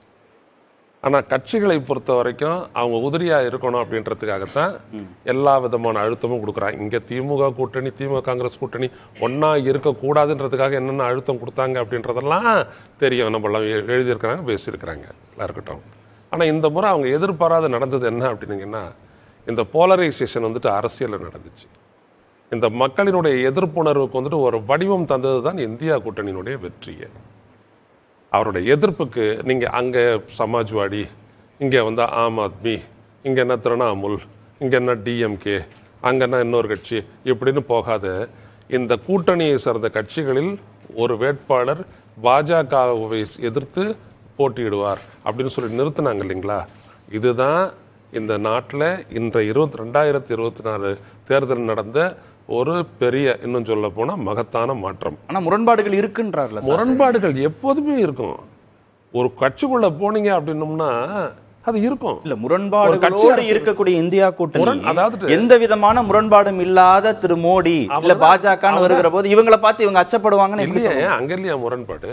[SPEAKER 10] ஆனால் கட்சிகளை பொறுத்த வரைக்கும் அவங்க உதிரியா இருக்கணும் அப்படின்றதுக்காகத்தான் எல்லா விதமான அழுத்தமும் கொடுக்குறாங்க இங்கே திமுக கூட்டணி திமுக காங்கிரஸ் கூட்டணி ஒன்றா இருக்கக்கூடாதுன்றதுக்காக என்னென்ன அழுத்தம் கொடுத்தாங்க அப்படின்றதெல்லாம் தெரியும் நம்மளாம் எ- எழுதியிருக்கிறாங்க பேசியிருக்கிறாங்க எல்லாம் இருக்கட்டும் ஆனால் இந்த முறை அவங்க எதிர்பாராத நடந்தது என்ன அப்படின்னீங்கன்னா இந்த போலரைசேஷன் வந்துட்டு அரசியலில் நடந்துச்சு இந்த மக்களினுடைய எதிர்ப்புணர்வுக்கு வந்துட்டு ஒரு வடிவம் தந்தது தான் இந்தியா கூட்டணியினுடைய வெற்றியே அவருடைய எதிர்ப்புக்கு நீங்கள் அங்கே சமாஜ்வாடி இங்கே வந்து ஆம் ஆத்மி இங்கே என்ன திரிணாமுல் இங்கே என்ன டிஎம்கே அங்கே என்ன இன்னொரு கட்சி இப்படின்னு போகாத இந்த கூட்டணியை சார்ந்த கட்சிகளில் ஒரு வேட்பாளர் பாஜகவை எதிர்த்து போட்டியிடுவார் அப்படின்னு சொல்லி நிறுத்தினாங்க இல்லைங்களா இதுதான் இந்த நாட்டில் இந்த இருபத்தி ரெண்டாயிரத்தி இருபத்தி நாலு தேர்தல் நடந்த ஒரு பெரிய இன்னும் சொல்ல போனால் மகத்தான மாற்றம்
[SPEAKER 5] ஆனா முரண்பாடுகள் இருக்குன்றார்ல சார்
[SPEAKER 10] முரண்பாடுகள் எப்போதுமே இருக்கும் ஒரு கட்சிக்குள்ள போனீங்க அப்படின்னோம்னா அது இருக்கும்
[SPEAKER 5] இல்ல
[SPEAKER 10] ஒரு கட்சி
[SPEAKER 5] முரண்பாடுகளோடு
[SPEAKER 10] அரசியல்
[SPEAKER 5] இருக்கக்கூடிய இந்தியா கூட்டணி
[SPEAKER 10] முரண்- அதாவது-
[SPEAKER 5] எந்த விதமான முரண்பாடும் இல்லாத திரு மோடி இல்ல
[SPEAKER 10] அவர்தான்-
[SPEAKER 5] பாஜக
[SPEAKER 10] அவர்தான்-
[SPEAKER 5] வருகிற போது இவங்களை பார்த்து இவங்க அச்சப்படுவாங்கன்னு எப்படி
[SPEAKER 10] இல்லையா
[SPEAKER 5] சொல்லுங்க?
[SPEAKER 10] அங்க இல்லையா முரண்பாடு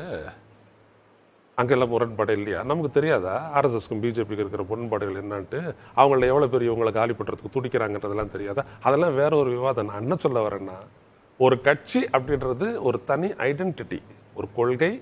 [SPEAKER 10] அங்கெல்லாம் முரண்பாடு இல்லையா நமக்கு தெரியாதா ஆர்எஸ்எஸ்க்கும் பிஜேபிக்கு இருக்கிற முரண்பாடுகள் என்னன்ட்டு அவங்கள எவ்வளவு பெரிய இவங்களை காலி பண்றதுக்கு துடிக்கிறாங்கன்றதெல்லாம் தெரியாதா அதெல்லாம் வேற ஒரு விவாதம் நான் என்ன சொல்ல வரேன்னா ஒரு கட்சி அப்படின்றது ஒரு தனி ஐடென்டிட்டி ஒரு கொள்கை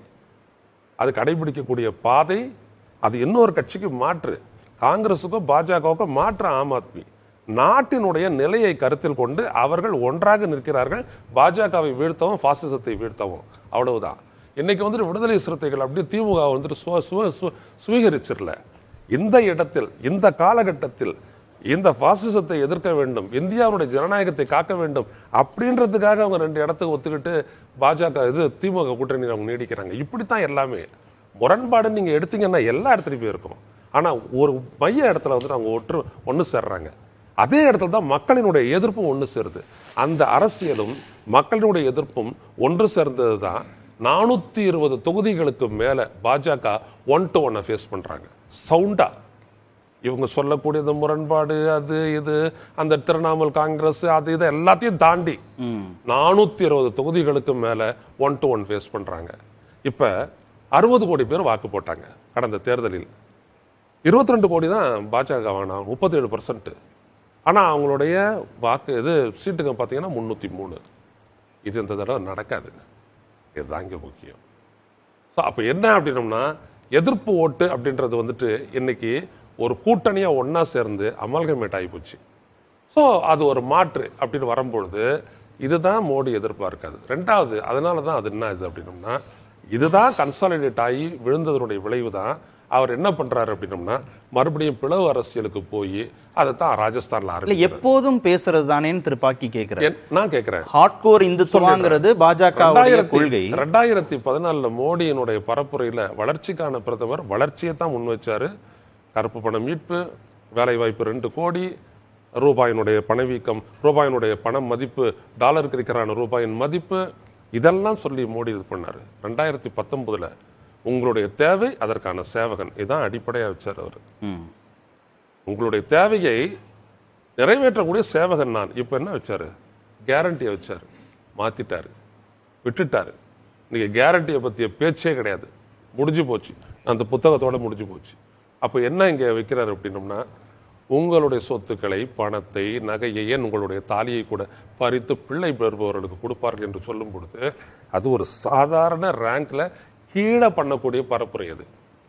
[SPEAKER 10] அது கடைபிடிக்கக்கூடிய பாதை அது இன்னொரு கட்சிக்கு மாற்று காங்கிரஸுக்கோ பாஜகவுக்கோ மாற்று ஆம் ஆத்மி நாட்டினுடைய நிலையை கருத்தில் கொண்டு அவர்கள் ஒன்றாக நிற்கிறார்கள் பாஜகவை வீழ்த்தவும் பாசிசத்தை வீழ்த்தவும் அவ்வளவுதான் இன்னைக்கு வந்துட்டு விடுதலை சிறுத்தைகள் அப்படியே திமுக வந்துட்டு சுவ- சுவ- சு- சுவீகரிச்சிடல இந்த இடத்தில் இந்த காலகட்டத்தில் இந்த பாசிசத்தை எதிர்க்க வேண்டும் இந்தியாவுடைய ஜனநாயகத்தை காக்க வேண்டும் அப்படின்றதுக்காக அவங்க ரெண்டு இடத்துக்கு ஒத்துக்கிட்டு பாஜக இது திமுக கூட்டணி அவங்க நீடிக்கிறாங்க இப்படித்தான் எல்லாமே முரண்பாடு நீங்க எடுத்தீங்கன்னா எல்லா இடத்துலையும் போய் இருக்கும் ஆனா ஒரு மைய இடத்துல வந்துட்டு அவங்க ஒற்று ஒன்று சேர்றாங்க அதே இடத்துல தான் மக்களினுடைய எதிர்ப்பும் ஒன்று சேருது அந்த அரசியலும் மக்களினுடைய எதிர்ப்பும் ஒன்று சேர்ந்தது தான் நானூத்தி இருபது தொகுதிகளுக்கு மேல பாஜக ஒன் டு ஒன்னை ஃபேஸ் பண்றாங்க சவுண்டா இவங்க சொல்லக்கூடிய இந்த முரண்பாடு அது இது அந்த திரிணாமுல் காங்கிரஸ் அது இது எல்லாத்தையும் தாண்டி நானூத்தி இருபது தொகுதிகளுக்கு மேல ஒன் டு ஒன் ஃபேஸ் பண்றாங்க இப்ப அறுபது கோடி பேர் வாக்கு போட்டாங்க கடந்த தேர்தலில் இருபத்தி ரெண்டு கோடி தான் பாஜக வாங்கினாங்க முப்பத்தேழு பர்சன்ட் ஆனா அவங்களுடைய வாக்கு இது சீட்டுங்க பார்த்தீங்கன்னா முன்னூத்தி மூணு இது இந்த தடவை நடக்காது இதுதான் இங்க முக்கியம் ஸோ அப்போ என்ன அப்படின்னம்னா எதிர்ப்பு ஓட்டு அப்படின்றது வந்துட்டு இன்னைக்கு ஒரு கூட்டணியாக ஒன்றா சேர்ந்து அமல்கமேட் ஆகி போச்சு ஸோ அது ஒரு மாற்று அப்படின்னு வரும்பொழுது இதுதான் மோடி எதிர்பார்க்காது ரெண்டாவது அதனால தான் அது என்ன ஆகுது அப்படின்னம்னா இதுதான் கன்சாலிடேட் ஆகி விழுந்ததனுடைய விளைவு தான் அவர் என்ன பண்றாரு அப்படின்னம்னா மறுபடியும் பிளவு அரசியலுக்கு போய் அதை தான் ராஜஸ்தான்ல
[SPEAKER 5] இல்ல
[SPEAKER 10] ஆரம்பிக்கிறார்.
[SPEAKER 5] எப்போதும் பேசுறது தானேன்னு திரு பாக்கி கேக்குறேன்
[SPEAKER 10] என்- நான் கேட்கிறேன்
[SPEAKER 5] ஹார்ட்கோர் இந்துத்துவாங்கிறது பாஜகவுடைய கொள்கை
[SPEAKER 10] ரெண்டாயிரத்தி பதினாலுல மோடியினுடைய பரப்புரையில வளர்ச்சிக்கான பிரதமர் வளர்ச்சியை தான் முன் வச்சாரு கருப்பு பணம் மீட்பு வேலை வாய்ப்பு ரெண்டு கோடி ரூபாயினுடைய பணவீக்கம் ரூபாயினுடைய பண மதிப்பு டாலருக்கு இருக்கிறான ரூபாயின் மதிப்பு இதெல்லாம் சொல்லி மோடி இது பண்ணாரு ரெண்டாயிரத்தி பத்தொன்பதுல உங்களுடைய தேவை அதற்கான சேவகன் இதான் அடிப்படையா வச்சார் அவர்
[SPEAKER 5] ம்.
[SPEAKER 10] உங்களுடைய தேவையை நிறைவேற்றக்கூடிய சேவகன் நான் இப்போ என்ன வச்சாரு கேரண்டியை வச்சாரு மாத்திட்டாரு விட்டுட்டாரு நீங்க கேரண்டியை பத்திய பேச்சே கிடையாது முடிஞ்சு போச்சு அந்த புத்தகத்தோட முடிஞ்சு போச்சு அப்போ என்ன இங்க வைக்கிறாரு அப்படின்னம்னா உங்களுடைய சொத்துக்களை பணத்தை நகையை ஏன் உங்களுடைய தாலியை கூட பறித்து பிள்ளை பெறுபவர்களுக்கு கொடுப்பார்கள் என்று சொல்லும் பொழுது அது ஒரு சாதாரண ரேங்க்ல கீழே பண்ணக்கூடிய பரப்புரை அது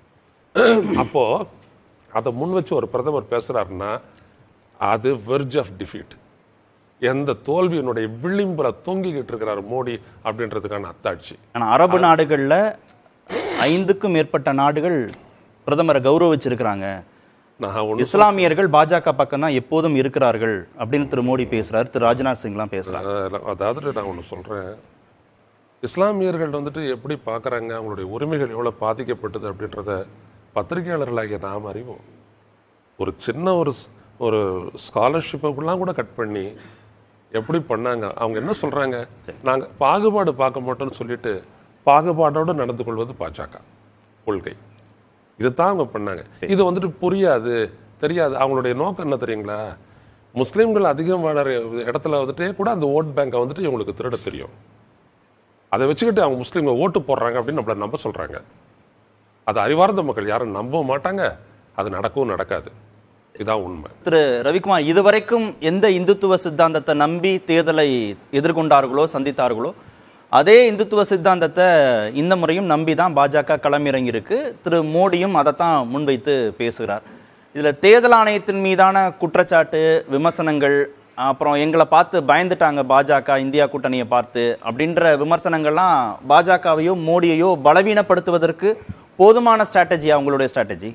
[SPEAKER 10] அப்போ அதை முன் வச்சு ஒரு பிரதமர் பேசுறாருன்னா அது வெர்ஜ் ஆஃப் டிஃபீட் எந்த தோல்வியினுடைய விளிம்புல தொங்கிக்கிட்டு இருக்கிறார் மோடி அப்படின்றதுக்கான அத்தாட்சி
[SPEAKER 5] ஆனா அரபு நாடுகள்ல ஐந்துக்கும் மேற்பட்ட நாடுகள் பிரதமரை கௌரவிச்சிருக்கிறாங்க
[SPEAKER 10] நான் ஒண்ணு
[SPEAKER 5] இஸ்லாமியர்கள் பாஜக பக்கம் தான் எப்போதும் இருக்கிறார்கள் அப்படின்னு திரு மோடி பேசுறாரு திரு ராஜ்நாத் சிங்லாம் பேசுறாரு
[SPEAKER 10] அஹ் அதாவது நான் ஒன்று சொல்கிறேன் இஸ்லாமியர்கள் வந்துட்டு எப்படி பார்க்குறாங்க அவங்களுடைய உரிமைகள் எவ்வளோ பாதிக்கப்பட்டது அப்படின்றத பத்திரிகையாளர்களாகிய நாம் அறிவோம் ஒரு சின்ன ஒரு ஸ்- ஒரு ஸ்காலர்ஷிப்பெல்லாம் கூட கட் பண்ணி எப்படி பண்ணாங்க அவங்க என்ன சொல்கிறாங்க நாங்கள் பாகுபாடு பார்க்க மாட்டோம்னு சொல்லிட்டு பாகுபாடோடு நடந்து கொள்வது பாஜக கொள்கை இதுதான் அவங்க பண்ணாங்க இது வந்துட்டு புரியாது தெரியாது அவங்களுடைய நோக்கம் என்ன தெரியுங்களா முஸ்லீம்கள் அதிகம் வாழற இடத்துல வந்துட்டு கூட அந்த ஓட் பேங்கை வந்துட்டு இவங்களுக்கு திருட தெரியும் அதை வச்சுக்கிட்டு அவங்க முஸ்லீம்கள் ஓட்டு போடுறாங்க அப்படின்னு நம்மளை நம்ப சொல்றாங்க அது அறிவார்ந்த மக்கள் யாரும் நம்பவும் மாட்டாங்க அது நடக்கவும் நடக்காது இதான் உண்மை
[SPEAKER 5] திரு ரவிக்குமார் இதுவரைக்கும் எந்த இந்துத்துவ சித்தாந்தத்தை நம்பி தேர்தலை எதிர்கொண்டார்களோ சந்தித்தார்களோ அதே இந்துத்துவ சித்தாந்தத்தை இந்த முறையும் நம்பி தான் பாஜக களமிறங்கியிருக்கு திரு மோடியும் அதைத்தான் முன்வைத்து பேசுகிறார் இதுல தேர்தல் ஆணையத்தின் மீதான குற்றச்சாட்டு விமர்சனங்கள் அப்புறம் எங்களை பார்த்து பயந்துட்டாங்க பாஜக இந்தியா கூட்டணியை பார்த்து அப்படின்ற விமர்சனங்கள்லாம் பாஜகவையோ மோடியையோ பலவீனப்படுத்துவதற்கு போதுமான ஸ்ட்ராட்டஜியா உங்களுடைய ஸ்ட்ராட்டஜி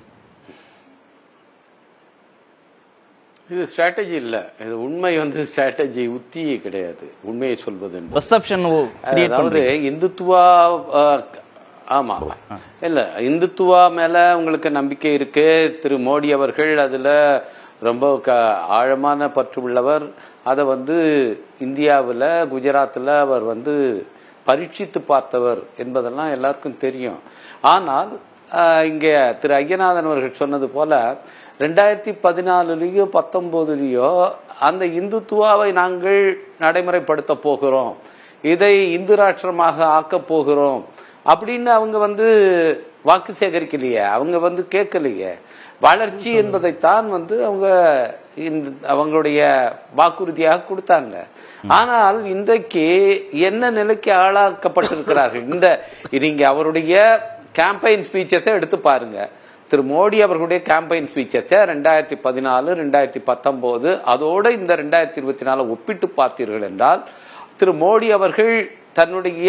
[SPEAKER 6] இது ஸ்ட்ராட்டஜி இல்ல இது உண்மை வந்து ஸ்ட்ராட்டஜி உத்தி கிடையாது உண்மையை சொல்வது என்பது.
[SPEAKER 5] பெர்செப்ஷன் கிரியேட்
[SPEAKER 6] அதாவது இந்துத்துவா அஹ், ஆமா இல்ல இந்துத்துவா மேல உங்களுக்கு நம்பிக்கை இருக்கு திரு மோடி அவர்கள் அதுல ரொம்ப க- ஆழமான பற்று உள்ளவர் அதை வந்து இந்தியாவுல குஜராத்தில் அவர் வந்து பரீட்சித்து பார்த்தவர் என்பதெல்லாம் எல்லாருக்கும் தெரியும் ஆனால் ஆஹ், இங்கே திரு ஐயநாதன் அவர்கள் சொன்னது போல ரெண்டாயிரத்தி பதினாலுலேயோ பத்தொம்போதுலேயோ அந்த இந்துத்துவாவை நாங்கள் நடைமுறைப்படுத்த போகிறோம் இதை இந்து ராஷ்டிரமாக ஆக்கப் போகிறோம் அப்படின்னு அவங்க வந்து வாக்கு சேகரிக்கலையே அவங்க வந்து கேட்கலையே வளர்ச்சி என்பதைத்தான் வந்து அவங்க இந்த அவங்களுடைய வாக்குறுதியாக கொடுத்தாங்க ஆனால் இன்றைக்கு என்ன நிலைக்கு ஆளாக்கப்பட்டிருக்கிறார்கள் இந்த நீங்க அவருடைய கேம்பெயின் ஸ்பீச்சஸை எடுத்து பாருங்க திரு மோடி அவர்களுடைய கேம்பெயின் ஸ்பீச்சஸை ரெண்டாயிரத்தி பதினாலு ரெண்டாயிரத்தி பத்தொன்பது அதோடு இந்த ரெண்டாயிரத்தி இருபத்தி நாலு ஒப்பிட்டு பார்த்தீர்கள் என்றால் திரு மோடி அவர்கள் தன்னுடைய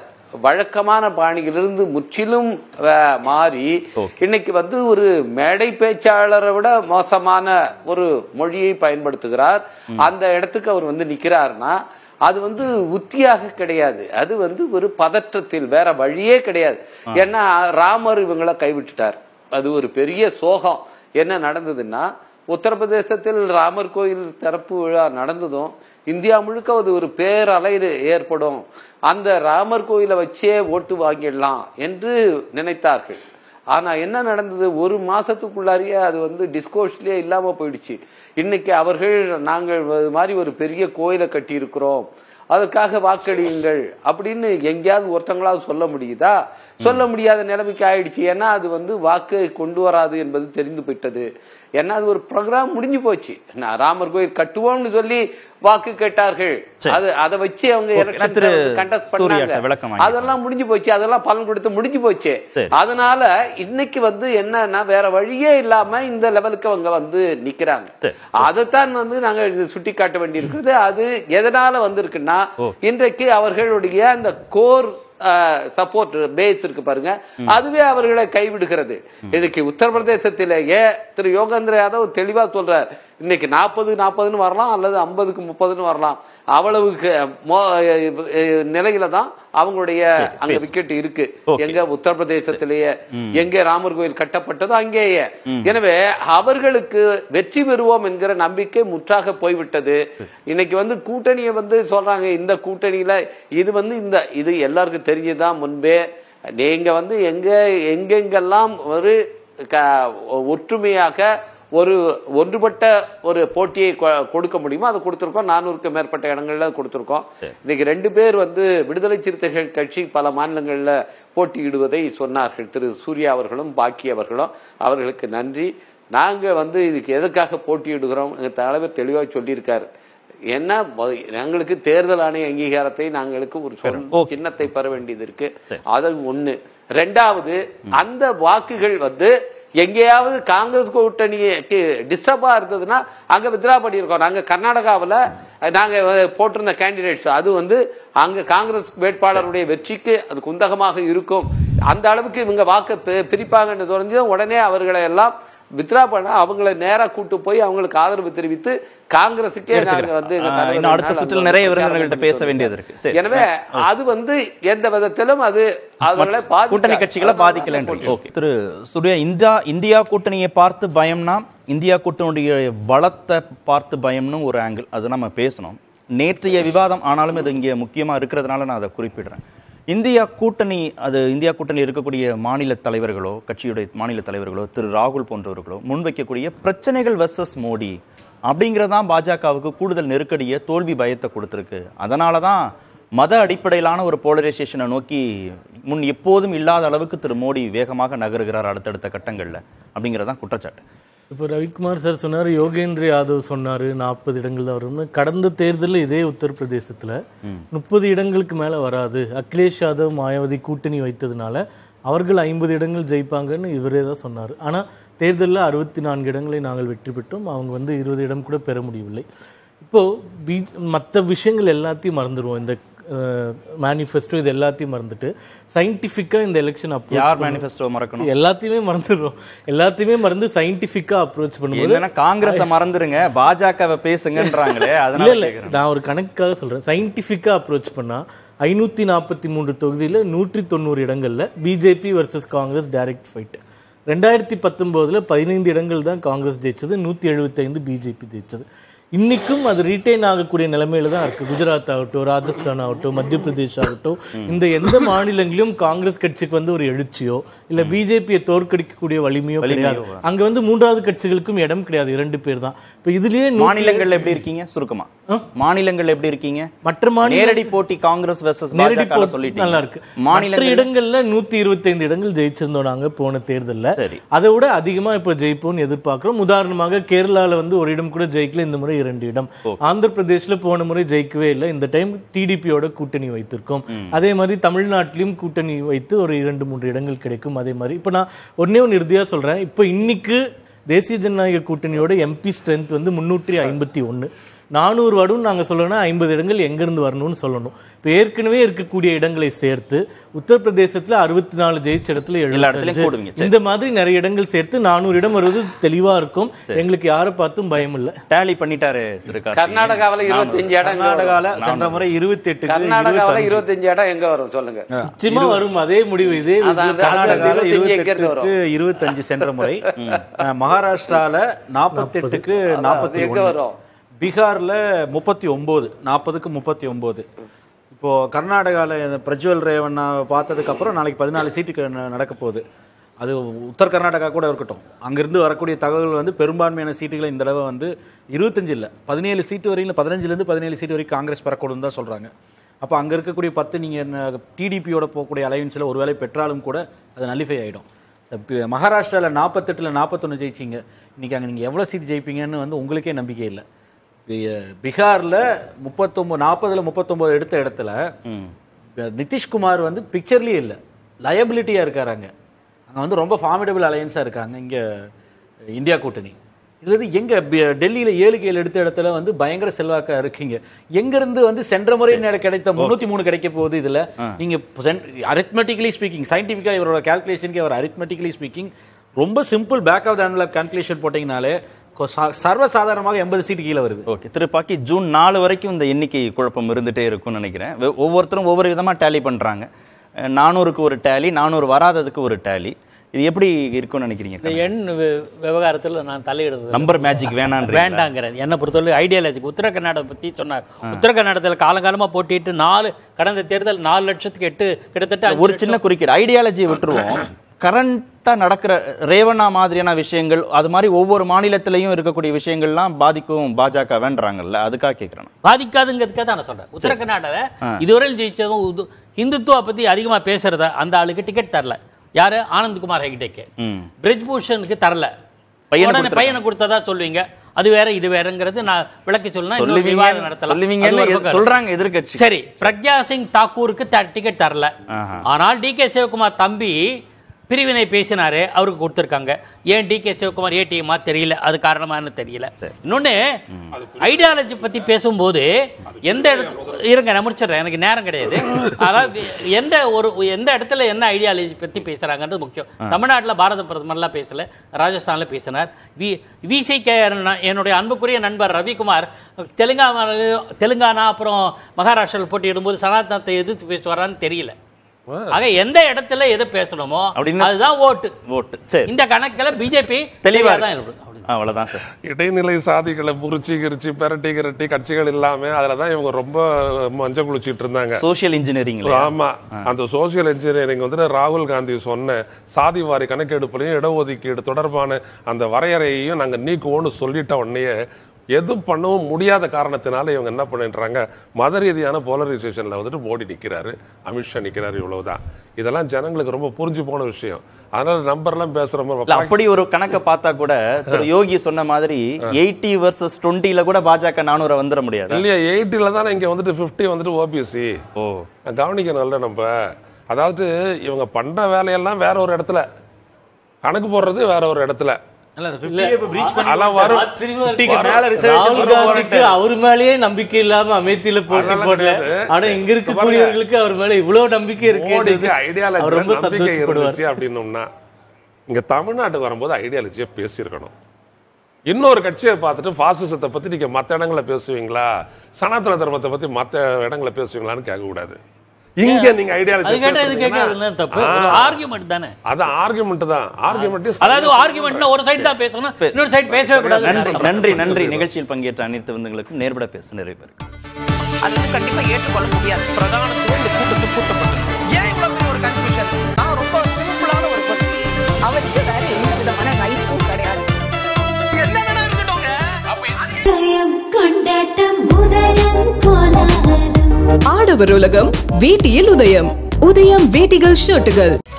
[SPEAKER 6] வழக்கமான பாணியிலிருந்து முற்றிலும் அஹ், மாறி இன்னைக்கு வந்து ஒரு மேடை பேச்சாளரை விட மோசமான ஒரு மொழியை பயன்படுத்துகிறார் அந்த இடத்துக்கு அவர் வந்து நிக்கிறாருன்னா அது வந்து உத்தியாக கிடையாது அது வந்து ஒரு பதற்றத்தில் வேற வழியே கிடையாது ஏன்னா ராமர் இவங்களை கைவிட்டுட்டார் அது ஒரு பெரிய சோகம் என்ன நடந்ததுன்னா உத்தரப்பிரதேசத்தில் ராமர் கோயில் திறப்பு விழா நடந்ததும் இந்தியா முழுக்க அது ஒரு பேரலை ஏற்படும் அந்த ராமர் கோயிலை வச்சே ஓட்டு வாங்கிடலாம் என்று நினைத்தார்கள் ஆனா என்ன நடந்தது ஒரு மாசத்துக்குள்ளாரியே அது வந்து டிஸ்கோர்ஸ்லயே இல்லாம போயிடுச்சு இன்னைக்கு அவர்கள் நாங்கள் இது மாதிரி ஒரு பெரிய கோயிலை கட்டி இருக்கிறோம் அதுக்காக வாக்களியுங்கள் அப்படின்னு எங்கேயாவது ஒருத்தங்களாவது சொல்ல முடியுதா சொல்ல முடியாத நிலைமைக்கு ஆயிடுச்சு ஏன்னா அது வந்து வாக்கு கொண்டு வராது என்பது தெரிந்து போயிட்டது ஏன்னா அது ஒரு ப்ரோக்ராம் முடிஞ்சு போச்சு நான் ராமர் கோயில் கட்டுவோம்னு சொல்லி வாக்கு கேட்டார்கள் அது அதை வச்சு அவங்க
[SPEAKER 5] ஓகே,
[SPEAKER 6] election
[SPEAKER 5] நான் திரு
[SPEAKER 6] கண்டக்ட்
[SPEAKER 5] சூர்யாட்ட
[SPEAKER 6] பண்ணாங்க
[SPEAKER 5] விளக்கம் வாங்கிக்கிறேன்.
[SPEAKER 6] அதெல்லாம் முடிஞ்சு போச்சு அதெல்லாம் பலன் கொடுத்து முடிஞ்சு போச்சு
[SPEAKER 5] சரி.
[SPEAKER 6] அதனால இன்னைக்கு வந்து என்னன்னா வேற வழியே இல்லாம இந்த லெவலுக்கு அவங்க வந்து நிக்கிறாங்க
[SPEAKER 5] சரி.
[SPEAKER 6] அதைத்தான் வந்து நாங்க இது சுட்டி காட்ட வேண்டியிருக்குது அது எதனால வந்திருக்குன்னா இன்றைக்கு அவர்களுடைய அந்த கோர் சப்போர்ட் பேஸ் இருக்கு பாருங்க அதுவே அவர்களை கைவிடுகிறது இன்னைக்கு உத்தரப்பிரதேசத்திலேயே திரு யோகேந்திர யாதவ் தெளிவா சொல்றார் இன்னைக்கு நாற்பது நாற்பதுன்னு வரலாம் அல்லது ஐம்பதுக்கு முப்பதுன்னு வரலாம் அவ்வளவுக்கு மோ- அஹ் நிலையில தான் அவங்களுடைய அங்க விக்கெட் இருக்கு எங்க உத்தரப்பிரதேசத்திலேயே எங்க ராமர் கோயில் கட்டப்பட்டதோ அங்கேயே எனவே அவர்களுக்கு வெற்றி பெறுவோம் என்கிற நம்பிக்கை முற்றாக போய்விட்டது இன்னைக்கு வந்து கூட்டணியை வந்து சொல்றாங்க இந்த கூட்டணியில இது வந்து இந்த இது எல்லாருக்கும் தெரிஞ்சுதான் முன்பே நீங்க வந்து எங்க எங்கெங்கெல்லாம் ஒரு க- ஒற்றுமையாக ஒரு ஒன்றுபட்ட ஒரு போட்டியை கொ- கொடுக்க முடியுமோ அதை கொடுத்திருக்கோம் நானூறுக்கு மேற்பட்ட இடங்கள்ல கொடுத்திருக்கோம் இன்னைக்கு ரெண்டு பேர் வந்து விடுதலை சிறுத்தைகள் கட்சி பல மாநிலங்கள்ல போட்டியிடுவதை சொன்னார்கள் திரு சூர்யா அவர்களும் பாக்கி அவர்களும் அவர்களுக்கு நன்றி நாங்க வந்து இதுக்கு எதுக்காக போட்டியிடுகிறோம் எங்க தலைவர் தெளிவாக சொல்லியிருக்காரு என்ன மொ- எங்களுக்கு தேர்தல் ஆணைய அங்கீகாரத்தை நாங்களுக்கு ஒரு சொந்த சின்னத்தை பெற வேண்டியது இருக்கு அது ஒண்ணு ரெண்டாவது அந்த வாக்குகள் வந்து எங்கேயாவது காங்கிரஸ் கூட்டணிக்கு டிஸ்டர்பா இருந்ததுன்னா அங்க வித்ரா பண்ணியிருக்கோம் நாங்க கர்நாடகாவுல நாங்க போட்டிருந்த கேண்டிடேட்ஸ் அது வந்து அங்க காங்கிரஸ் வேட்பாளருடைய வெற்றிக்கு அது குந்தகமாக இருக்கும் அந்த அளவுக்கு இவங்க வாக்கு பி- பிரிப்பாங்கன்னு தெரிஞ்சு உடனே அவர்களை எல்லாம் வித்ரா பண்ண அவங்கள நேரா கூட்டு போய் அவங்களுக்கு ஆதரவு தெரிவித்து காங்கிரஸுக்கே நாங்க வந்து எங்க
[SPEAKER 5] ஆஹ்,
[SPEAKER 6] தலைவர்
[SPEAKER 5] இன்னும் அடுத்த
[SPEAKER 6] நாள்
[SPEAKER 5] சுற்றில்
[SPEAKER 6] அங்க
[SPEAKER 5] நிறைய
[SPEAKER 6] பிரச்சாரம்
[SPEAKER 5] விருந்தினர்கள்ட்ட
[SPEAKER 6] பண்ணி
[SPEAKER 5] பேச வேண்டியது இருக்கு சரி
[SPEAKER 6] எனவே அது வந்து எந்த விதத்திலும் அது அவர்களை
[SPEAKER 5] கூட்டணி கட்சிகளை பாதிக்கல okay Thiru Surya India India கூட்டணியை பார்த்து பயம்னா இந்தியா கூட்டணியுடைய பலத்தை பார்த்து பயம்னு ஒரு ஆங்கிள் அது நம்ம பேசணும் நேற்றைய விவாதம் ஆனாலும் இது இங்கே முக்கியமா இருக்கிறதுனால நான் அதை குறிப்பிடுறேன் இந்தியா கூட்டணி அது இந்தியா கூட்டணி இருக்கக்கூடிய மாநில தலைவர்களோ கட்சியுடைய மாநில தலைவர்களோ திரு ராகுல் போன்றவர்களோ முன்வைக்கக்கூடிய பிரச்சனைகள் வெர்சஸ் மோடி அப்படிங்கிறதான் பாஜகவுக்கு கூடுதல் நெருக்கடியை தோல்வி பயத்தை கொடுத்துருக்கு அதனால தான் மத அடிப்படையிலான ஒரு போலரைசேஷனை நோக்கி முன் எப்போதும் இல்லாத அளவுக்கு திரு மோடி வேகமாக நகருகிறார் அடுத்தடுத்த கட்டங்கள்ல அப்படிங்கறதான் குற்றச்சாட்டு
[SPEAKER 7] இப்போ ரவிக்குமார் சார் சொன்னார் யோகேந்திர யாதவ் சொன்னார் நாற்பது இடங்கள் தான் வரும்னு கடந்த தேர்தலில் இதே உத்தரப்பிரதேசத்தில் முப்பது இடங்களுக்கு மேலே வராது அகிலேஷ் யாதவ் மாயாவதி கூட்டணி வைத்ததுனால அவர்கள் ஐம்பது இடங்கள் ஜெயிப்பாங்கன்னு இவரே தான் சொன்னார் ஆனால் தேர்தலில் அறுபத்தி நான்கு இடங்களை நாங்கள் வெற்றி பெற்றோம் அவங்க வந்து இருபது இடம் கூட பெற முடியவில்லை இப்போது பி மற்ற விஷயங்கள் எல்லாத்தையும் மறந்துடுவோம் இந்த மேனிஃபெஸ்டோ இது எல்லாத்தையும் மறந்துட்டு சயின்டிஃபிக்காக இந்த எலெக்ஷன்
[SPEAKER 5] யார்
[SPEAKER 7] அப்ரோச்
[SPEAKER 5] மேனிஃபெஸ்டோ மறக்கணும்
[SPEAKER 7] எல்லாத்தையுமே மறந்துடுறோம் எல்லாத்தையுமே மறந்து சயின்டிஃபிக்கா அப்ரோச் பண்ணும்போது
[SPEAKER 5] இல்லைன்னா காங்கிரஸை மறந்துருங்க பாஜகவை பேசுங்கன்றாங்களே
[SPEAKER 7] இல்ல
[SPEAKER 5] அதனால
[SPEAKER 7] இல்ல
[SPEAKER 5] கேக்குறேன்.
[SPEAKER 7] நான் ஒரு கணக்காக சொல்றேன் சயின்டிஃபிக்கா அப்ரோச் பண்ணா ஐநூத்தி நாற்பத்தி மூன்று தொகுதியில நூற்றி தொண்ணூறு இடங்கள்ல BJP versus Congress direct fight ரெண்டாயிரத்தி பத்தொன்பதுல பதினைந்து இடங்கள் தான் காங்கிரஸ் ஜெயிச்சது நூத்தி எழுபத்தைந்து பிஜேபி ஜெயிச்சது இன்னைக்கும் அது ரீட்டைன் ஆகக்கூடிய நிலைமையில தான் இருக்கு குஜராத் ஆகட்டும் ராஜஸ்தான் ஆகட்டும் மத்திய பிரதேஷ் ஆகட்டும் இந்த எந்த மாநிலங்களிலும் காங்கிரஸ் கட்சிக்கு வந்து ஒரு எழுச்சியோ இல்ல பிஜேபியை தோற்கடிக்கக்கூடிய வலிமையோ கிடையாது அங்க வந்து மூன்றாவது கட்சிகளுக்கும் இடம் கிடையாது இரண்டு பேர் தான் இப்ப இதுலயே நூத்தி-
[SPEAKER 5] மாநிலங்கள்ல எப்படி இருக்கீங்க சுருக்கமா மாநிலங்கள்ல எப்படி இருக்கீங்க
[SPEAKER 7] மற்ற மாநில
[SPEAKER 5] நேரடி போட்டி காங்கிரஸ் வெர்சஸ்
[SPEAKER 7] நேரடி
[SPEAKER 5] பாஜக
[SPEAKER 7] போட்டி
[SPEAKER 5] சொல்லிட்டீங்க
[SPEAKER 7] நல்லா இருக்கு மற்ற
[SPEAKER 5] மாநிலங்கள்
[SPEAKER 7] இடங்கள்ல நூத்தி இருபத்தைந்து இடங்கள் ஜெயிச்சிருந்தோம் நாங்க போன தேர்தல்ல
[SPEAKER 5] சரி.
[SPEAKER 7] அதை விட அதிகமா இப்ப ஜெயிப்போம்னு எதிர்பார்க்கிறோம் உதாரணமாக கேரளால வந்து ஒரு இடம் கூட ஜெயிக்கல இந்த முறை இரண்டு இடம் ஆந்திர பிரதேஷ்ல போன முறை ஜெயிக்கவே இல்லை இந்த டைம் டிடிபியோட கூட்டணி வைத்திருக்கோம் அதே மாதிரி தமிழ்நாட்டிலும் கூட்டணி வைத்து ஒரு இரண்டு மூன்று இடங்கள் கிடைக்கும் அதே மாதிரி இப்ப நான் ஒன்னே ஒன்று இறுதியா சொல்றேன் இப்ப இன்னைக்கு தேசிய ஜனநாயக கூட்டணியோட எம்பி ஸ்ட்ரென்த் வந்து முன்னூற்றி ஐம்பத்தி ஒன்று நானூறு வடும் நாங்கள் சொல்லணும்னா ஐம்பது இடங்கள் எங்கேருந்து வரணும்னு சொல்லணும் இப்போ ஏற்கனவே இருக்கக்கூடிய இடங்களை சேர்த்து உத்தரப்பிரதேசத்தில் அறுபத்தி நாலு ஜெயிச்ச இடத்துல
[SPEAKER 5] எல்லா இடத்துலயும்
[SPEAKER 7] 75.
[SPEAKER 5] கூடுவீங்க. சரி.
[SPEAKER 7] இந்த மாதிரி நிறைய இடங்கள் சேர்த்து நானூறு இடம் வருவது தெளிவா இருக்கும் எங்களுக்கு யாரை பார்த்தும் பயம் இல்லை
[SPEAKER 5] டேலி பண்ணிட்டாரு திரு கார்த்திகேயன்.
[SPEAKER 6] கர்நாடகாவில் இருபத்தஞ்சு இடம் எங்க வரும்?
[SPEAKER 8] கர்நாடகால சென்ற முறை இருபத்தி எட்டுக்கு
[SPEAKER 6] கர்நாடகாவில் இருபத்தஞ்சு இடம் எங்க வரும் சொல்லுங்க
[SPEAKER 7] நிச்சயமா வரும் அதே முடிவு இதே
[SPEAKER 6] அதான்
[SPEAKER 7] இதுல
[SPEAKER 8] கர்நாடகால
[SPEAKER 6] இருபத்தஞ்சு எங்க இருந்து
[SPEAKER 8] இருபத்தெட்டுக்கு இருபத்தஞ்சு சென்ற முறை அஹ், மகாராஷ்டிரால நாற்பத்தெட்டுக்கு நாற்பத்தி
[SPEAKER 6] எங்க
[SPEAKER 8] ஒன்று
[SPEAKER 6] வரும்?
[SPEAKER 8] பீகார்ல முப்பத்தி ஒன்பது நாற்பதுக்கு முப்பத்தி ஒன்பது இப்போ கர்நாடகால இந்த பிரஜ்வல் ரேவண்ணா பார்த்ததுக்கு அப்புறம் நாளைக்கு பதினாலு சீட்டுக்கு ந- நடக்க போகுது அது உத்தர கர்நாடகா கூட இருக்கட்டும் அங்கிருந்து வரக்கூடிய தகவல்கள் வந்து பெரும்பான்மையான சீட்டுகளை இந்த தடவை வந்து இருபத்தஞ்சு இல்லை பதினேழு சீட்டு வரையும் பதினஞ்சுலேருந்து பதினேழு சீட்டு வரைக்கும் காங்கிரஸ் பெறக்கூடும் தான் சொல்றாங்க அப்போ அங்க இருக்கக்கூடிய பத்து நீங்க டிடிபியோட போகக்கூடிய அலையன்ஸில் ஒருவேளை பெற்றாலும் கூட அது நல்லிஃபை ஆயிடும் இப்ப மகாராஷ்டிரால நாற்பத்தெட்டில் நாற்பத்தொன்று ஜெயிச்சிங்க இன்னைக்கு அங்கே நீங்கள் எவ்வளோ சீட் ஜெயிப்பீங்கன்னு வந்து உங்களுக்கே நம்பிக்கை இல்லை பி- பீகார்ல முப்பத்தொம்பது நாற்பதுல முப்பத்தொம்பது எடுத்த இடத்துல நிதிஷ்குமார் வந்து பிக்சர்லயே இல்லை லயபிலிட்டியாக இருக்காரு அங்க அங்க வந்து ரொம்ப ஃபார்மிடபிள் அலையன்ஸாக இருக்காங்க இங்க இந்தியா கூட்டணி இதுல இருந்து எங்க பி- டெல்லியில ஏழுக்கு ஏழு எடுத்த இடத்துல வந்து பயங்கர செல்வாக்கா இருக்கீங்க எங்க இருந்து வந்து சென்ற முறை நட- கிடைத்த முன்னூத்தி மூணு கிடைக்க போகுது இதுல நீங்க அரித்மெட்டிக்கலி ஸ்பீக்கிங் சயின்டிஃபிக்கா இவரோட கால்குலேஷனுக்கு அவர் அரித்மெட்டிக்கலி ஸ்பீக்கிங் ரொம்ப simple back of the envelope calculation போட்டீங்கனாலே கொ- சா- சர்வசாதாரணமாக எண்பது சீட்டு கீழே வருது
[SPEAKER 5] ஓகே திரு பாக்கி ஜூன் நாலு வரைக்கும் இந்த எண்ணிக்கை குழப்பம் இருந்துட்டே இருக்கும்னு நினைக்கிறேன் வெ- ஒவ்வொருத்தரும் ஒவ்வொரு விதமா டேலி பண்றாங்க அஹ், நானூறுக்கு ஒரு டேலி நானூறு வராததுக்கு ஒரு டேலி இது எப்படி இருக்கும்னு நினைக்கிறீங்க
[SPEAKER 9] இந்த எண் வி- விவகாரத்தில் நான் தலையிடுறது
[SPEAKER 5] நம்பர் மேஜிக் வேணான்றீங்களா?
[SPEAKER 9] வேண்டாங்கிறது என்னை பொறுத்தவரை ஐடியாலஜி உத்தர கர்நாடகா பற்றி சொன்னார் உத்தர கர்நாடகத்தில் காலங்காலமாக போட்டிட்டு நாலு கடந்த தேர்தல் நாலு லட்சத்துக்கு எட்டு கிட்டத்தட்ட அஞ்சு
[SPEAKER 5] ஒரு சின்ன குறுக்கீடு ஐடியாலஜியை விட்டுருவோம் கரண்டா நடக்கிற ரேவண்ணா மாதிரியான விஷயங்கள் அது மாதிரி ஒவ்வொரு மாநிலத்திலையும் இருக்கக்கூடிய விஷயங்கள்லாம் பாதிக்கும் பாஜக வேண்டாங்கல்ல அதுக்காக கேட்கிறேன் நான்.
[SPEAKER 9] பாதிக்காதுங்கிறதுக்காக தான் நான் சொல்றேன் உத்தர கர்நாடக இதுவரையில் ஜெயிச்சதும் உது- இந்துத்துவா பத்தி அதிகமா பேசுறத அந்த ஆளுக்கு டிக்கெட் தரல யாரு ஆனந்த்குமார் ஹெக்டேக்கு
[SPEAKER 5] ம்.
[SPEAKER 9] பிரிஜ் பூஷனுக்கு தரல
[SPEAKER 5] பையனை
[SPEAKER 9] உடனே
[SPEAKER 5] கொடுத்திருக்காங்க.
[SPEAKER 9] பையனை கொடுத்ததா சொல்லுவீங்க அது வேற இது வேறங்கிறது நான் விளக்கி சொல்லணும் இன்னொரு
[SPEAKER 5] சொல்லுவீங்க
[SPEAKER 9] விவாதம் நடத்தலாம்
[SPEAKER 5] சொல்லுவீங்கன்னு
[SPEAKER 9] அது ஒரு
[SPEAKER 5] எது-
[SPEAKER 9] பக்கம்
[SPEAKER 5] சொல்றாங்க எதிர்க்கட்சி
[SPEAKER 9] சரி பிரக்யா சிங் தாக்கூருக்கு த- டிக்கெட் தரல
[SPEAKER 5] ஆஹா.
[SPEAKER 9] ஆனால் டி கே சிவகுமார் தம்பி பிரிவினை பேசினாரு அவருக்கு கொடுத்துருக்காங்க ஏன் டி கே சிவகுமார் ஏடிஎம்மா தெரியல அது காரணமானு தெரியல இன்னொன்னு ஐடியாலஜி பத்தி பேசும்போது எந்த இடத்துல இருங்க நான் முடிச்சிடுறேன் எனக்கு நேரம் கிடையாது அதாவது எந்த ஒரு எந்த இடத்துல என்ன ஐடியாலஜி பத்தி பேசுறாங்கன்றது முக்கியம் தமிழ்நாட்டுல பாரத பிரதமர்லாம் பேசல ராஜஸ்தான்ல பேசினார் வி விசிகே என்னுடைய அன்புக்குரிய நண்பர் ரவிக்குமார் தெலுங்கானா தெலுங்கானா அப்புறம் மகாராஷ்டிராவில் போட்டியிடும்போது சனாதனத்தை எதிர்த்து பேசுவாரான்னு தெரியல ஆக எந்த இடத்துல எதை பேசணுமோ
[SPEAKER 5] அப்படின்னு-
[SPEAKER 9] அதுதான் ஓட்டு
[SPEAKER 5] ஓட்டு சரி
[SPEAKER 9] இந்த கணக்குல பிஜேபி
[SPEAKER 5] தெளிவா
[SPEAKER 9] தான்
[SPEAKER 5] இருக்கு. அவ்வளவுதான் சார்
[SPEAKER 10] இடைநிலை சாதிகளை புரிச்சு கிரிச்சு பெரட்டி கிரட்டி கட்சிகள் இல்லாம அதுல தான் இவங்க ரொம்ப மஞ்சள் குளிச்சிட்டு இருந்தாங்க
[SPEAKER 5] சோஷியல் இன்ஜினியரிங்
[SPEAKER 10] ஆமா அந்த சோசியல் இன்ஜினியரிங் வந்து ராகுல் காந்தி சொன்ன சாதி வாரி கணக்கெடுப்புலையும் இடஒதுக்கீடு தொடர்பான அந்த வரையறையையும் நாங்க நீக்குவோம்னு சொல்லிட்ட உடனே எதுவும் பண்ணவும் முடியாத காரணத்தினால இவங்க என்ன பண்ணிடுறாங்க மத ரீதியான போலரைசேஷன்ல வந்துட்டு மோடி நிக்கிறாரு அமித்ஷா நிக்கிறாரு இவ்வளவுதான் இதெல்லாம் ஜனங்களுக்கு ரொம்ப புரிஞ்சு போன விஷயம் அதனால நம்பர்லாம் பேசுற
[SPEAKER 5] இல்ல
[SPEAKER 10] மாதிரி
[SPEAKER 5] அப்படி ஒரு கணக்கை பார்த்தா கூட திரு யோகி சொன்ன மாதிரி எயிட்டி வர்சஸ் டுவெண்ட்டில கூட பாஜக நானூறு வந்துட முடியாது
[SPEAKER 10] இல்லையா எயிட்டில தானே இங்க வந்துட்டு 50 வந்துட்டு ஓபிசி
[SPEAKER 5] ஓ
[SPEAKER 10] கவனிக்கணும்ல நம்ம அதாவது இவங்க பண்ற வேலையெல்லாம் வேற ஒரு இடத்துல கணக்கு போடுறது வேற ஒரு இடத்துல அதெல்லாம் வரும்
[SPEAKER 7] ஆச்சரியமா
[SPEAKER 8] இருக்கு.
[SPEAKER 7] இருக்கு.
[SPEAKER 8] மேல reservation
[SPEAKER 7] ராகுல்
[SPEAKER 8] போட
[SPEAKER 7] காந்திக்கு அவர் மேலேயே நம்பிக்கை இல்லாம அமேத்தியில போட்டி
[SPEAKER 10] அதெல்லாம்
[SPEAKER 7] போடல
[SPEAKER 10] கிடையாது.
[SPEAKER 7] ஆனா இங்க இருக்கக்கூடியவர்களுக்கு அவர் மேல இவ்வளவு நம்பிக்கை
[SPEAKER 10] மோடிக்கு
[SPEAKER 7] இருக்கு
[SPEAKER 10] ஐடியாலஜி
[SPEAKER 7] அவர் ரொம்ப
[SPEAKER 10] நம்பிக்கை
[SPEAKER 7] சந்தோஷப்படுவார்
[SPEAKER 10] இருந்துச்சு அப்படின்னோம்னா இங்க தமிழ்நாட்டுக்கு வரும்போது ஐடியாலஜியை பேசியிருக்கணும் இன்னொரு கட்சியை பார்த்துட்டு பாசிசத்தை பத்தி நீங்க மத்த இடங்களை பேசுவீங்களா சனாதன தர்மத்தை பத்தி மத்த இடங்களை பேசுவீங்களான்னு கேட்கக்கூடாது இங்க நீங்க ஐடியாலஜி
[SPEAKER 9] அது கேட்டா இது கேட்கறது தப்பு ஒரு ஆர்குமெண்ட் தானே
[SPEAKER 10] அது ஆர்குமெண்ட் தான் ஆர்குமெண்ட்
[SPEAKER 9] அதாவது ஆர்குமெண்ட்னா ஒரு சைடு தான் பேசணும் இன்னொரு சைடு பேசவே கூடாது
[SPEAKER 5] நன்றி நன்றி நன்றி நிகழ்ச்சியில் பங்கேற்ற அனைத்து விருந்துகளுக்கும் நேர்பட பேச நிறைய பேர்
[SPEAKER 3] அது வந்து கண்டிப்பா ஏற்றுக்கொள்ள முடியாது பிரதானத்துவம் இந்த கூட்டத்தை கூட்டப்பட்டது ஏன் இவ்வளவு பெரிய ஒரு கன்ஃபியூஷன் நான் ரொம்ப சிம்பிளான ஒரு பர்சன்
[SPEAKER 4] அவருக்கு வேற எந்த விதமான ரைட்ஸும் கிடையாது
[SPEAKER 3] என்ன வேணா இருக்கட்டும்ங்க அப்ப
[SPEAKER 1] உதயம் கொண்டாட்டம் உதயம் கோலாகலம்
[SPEAKER 2] ஆடவர் உலகம் வேட்டியில் உதயம் உதயம் வேட்டிகள் ஷர்ட்டுகள்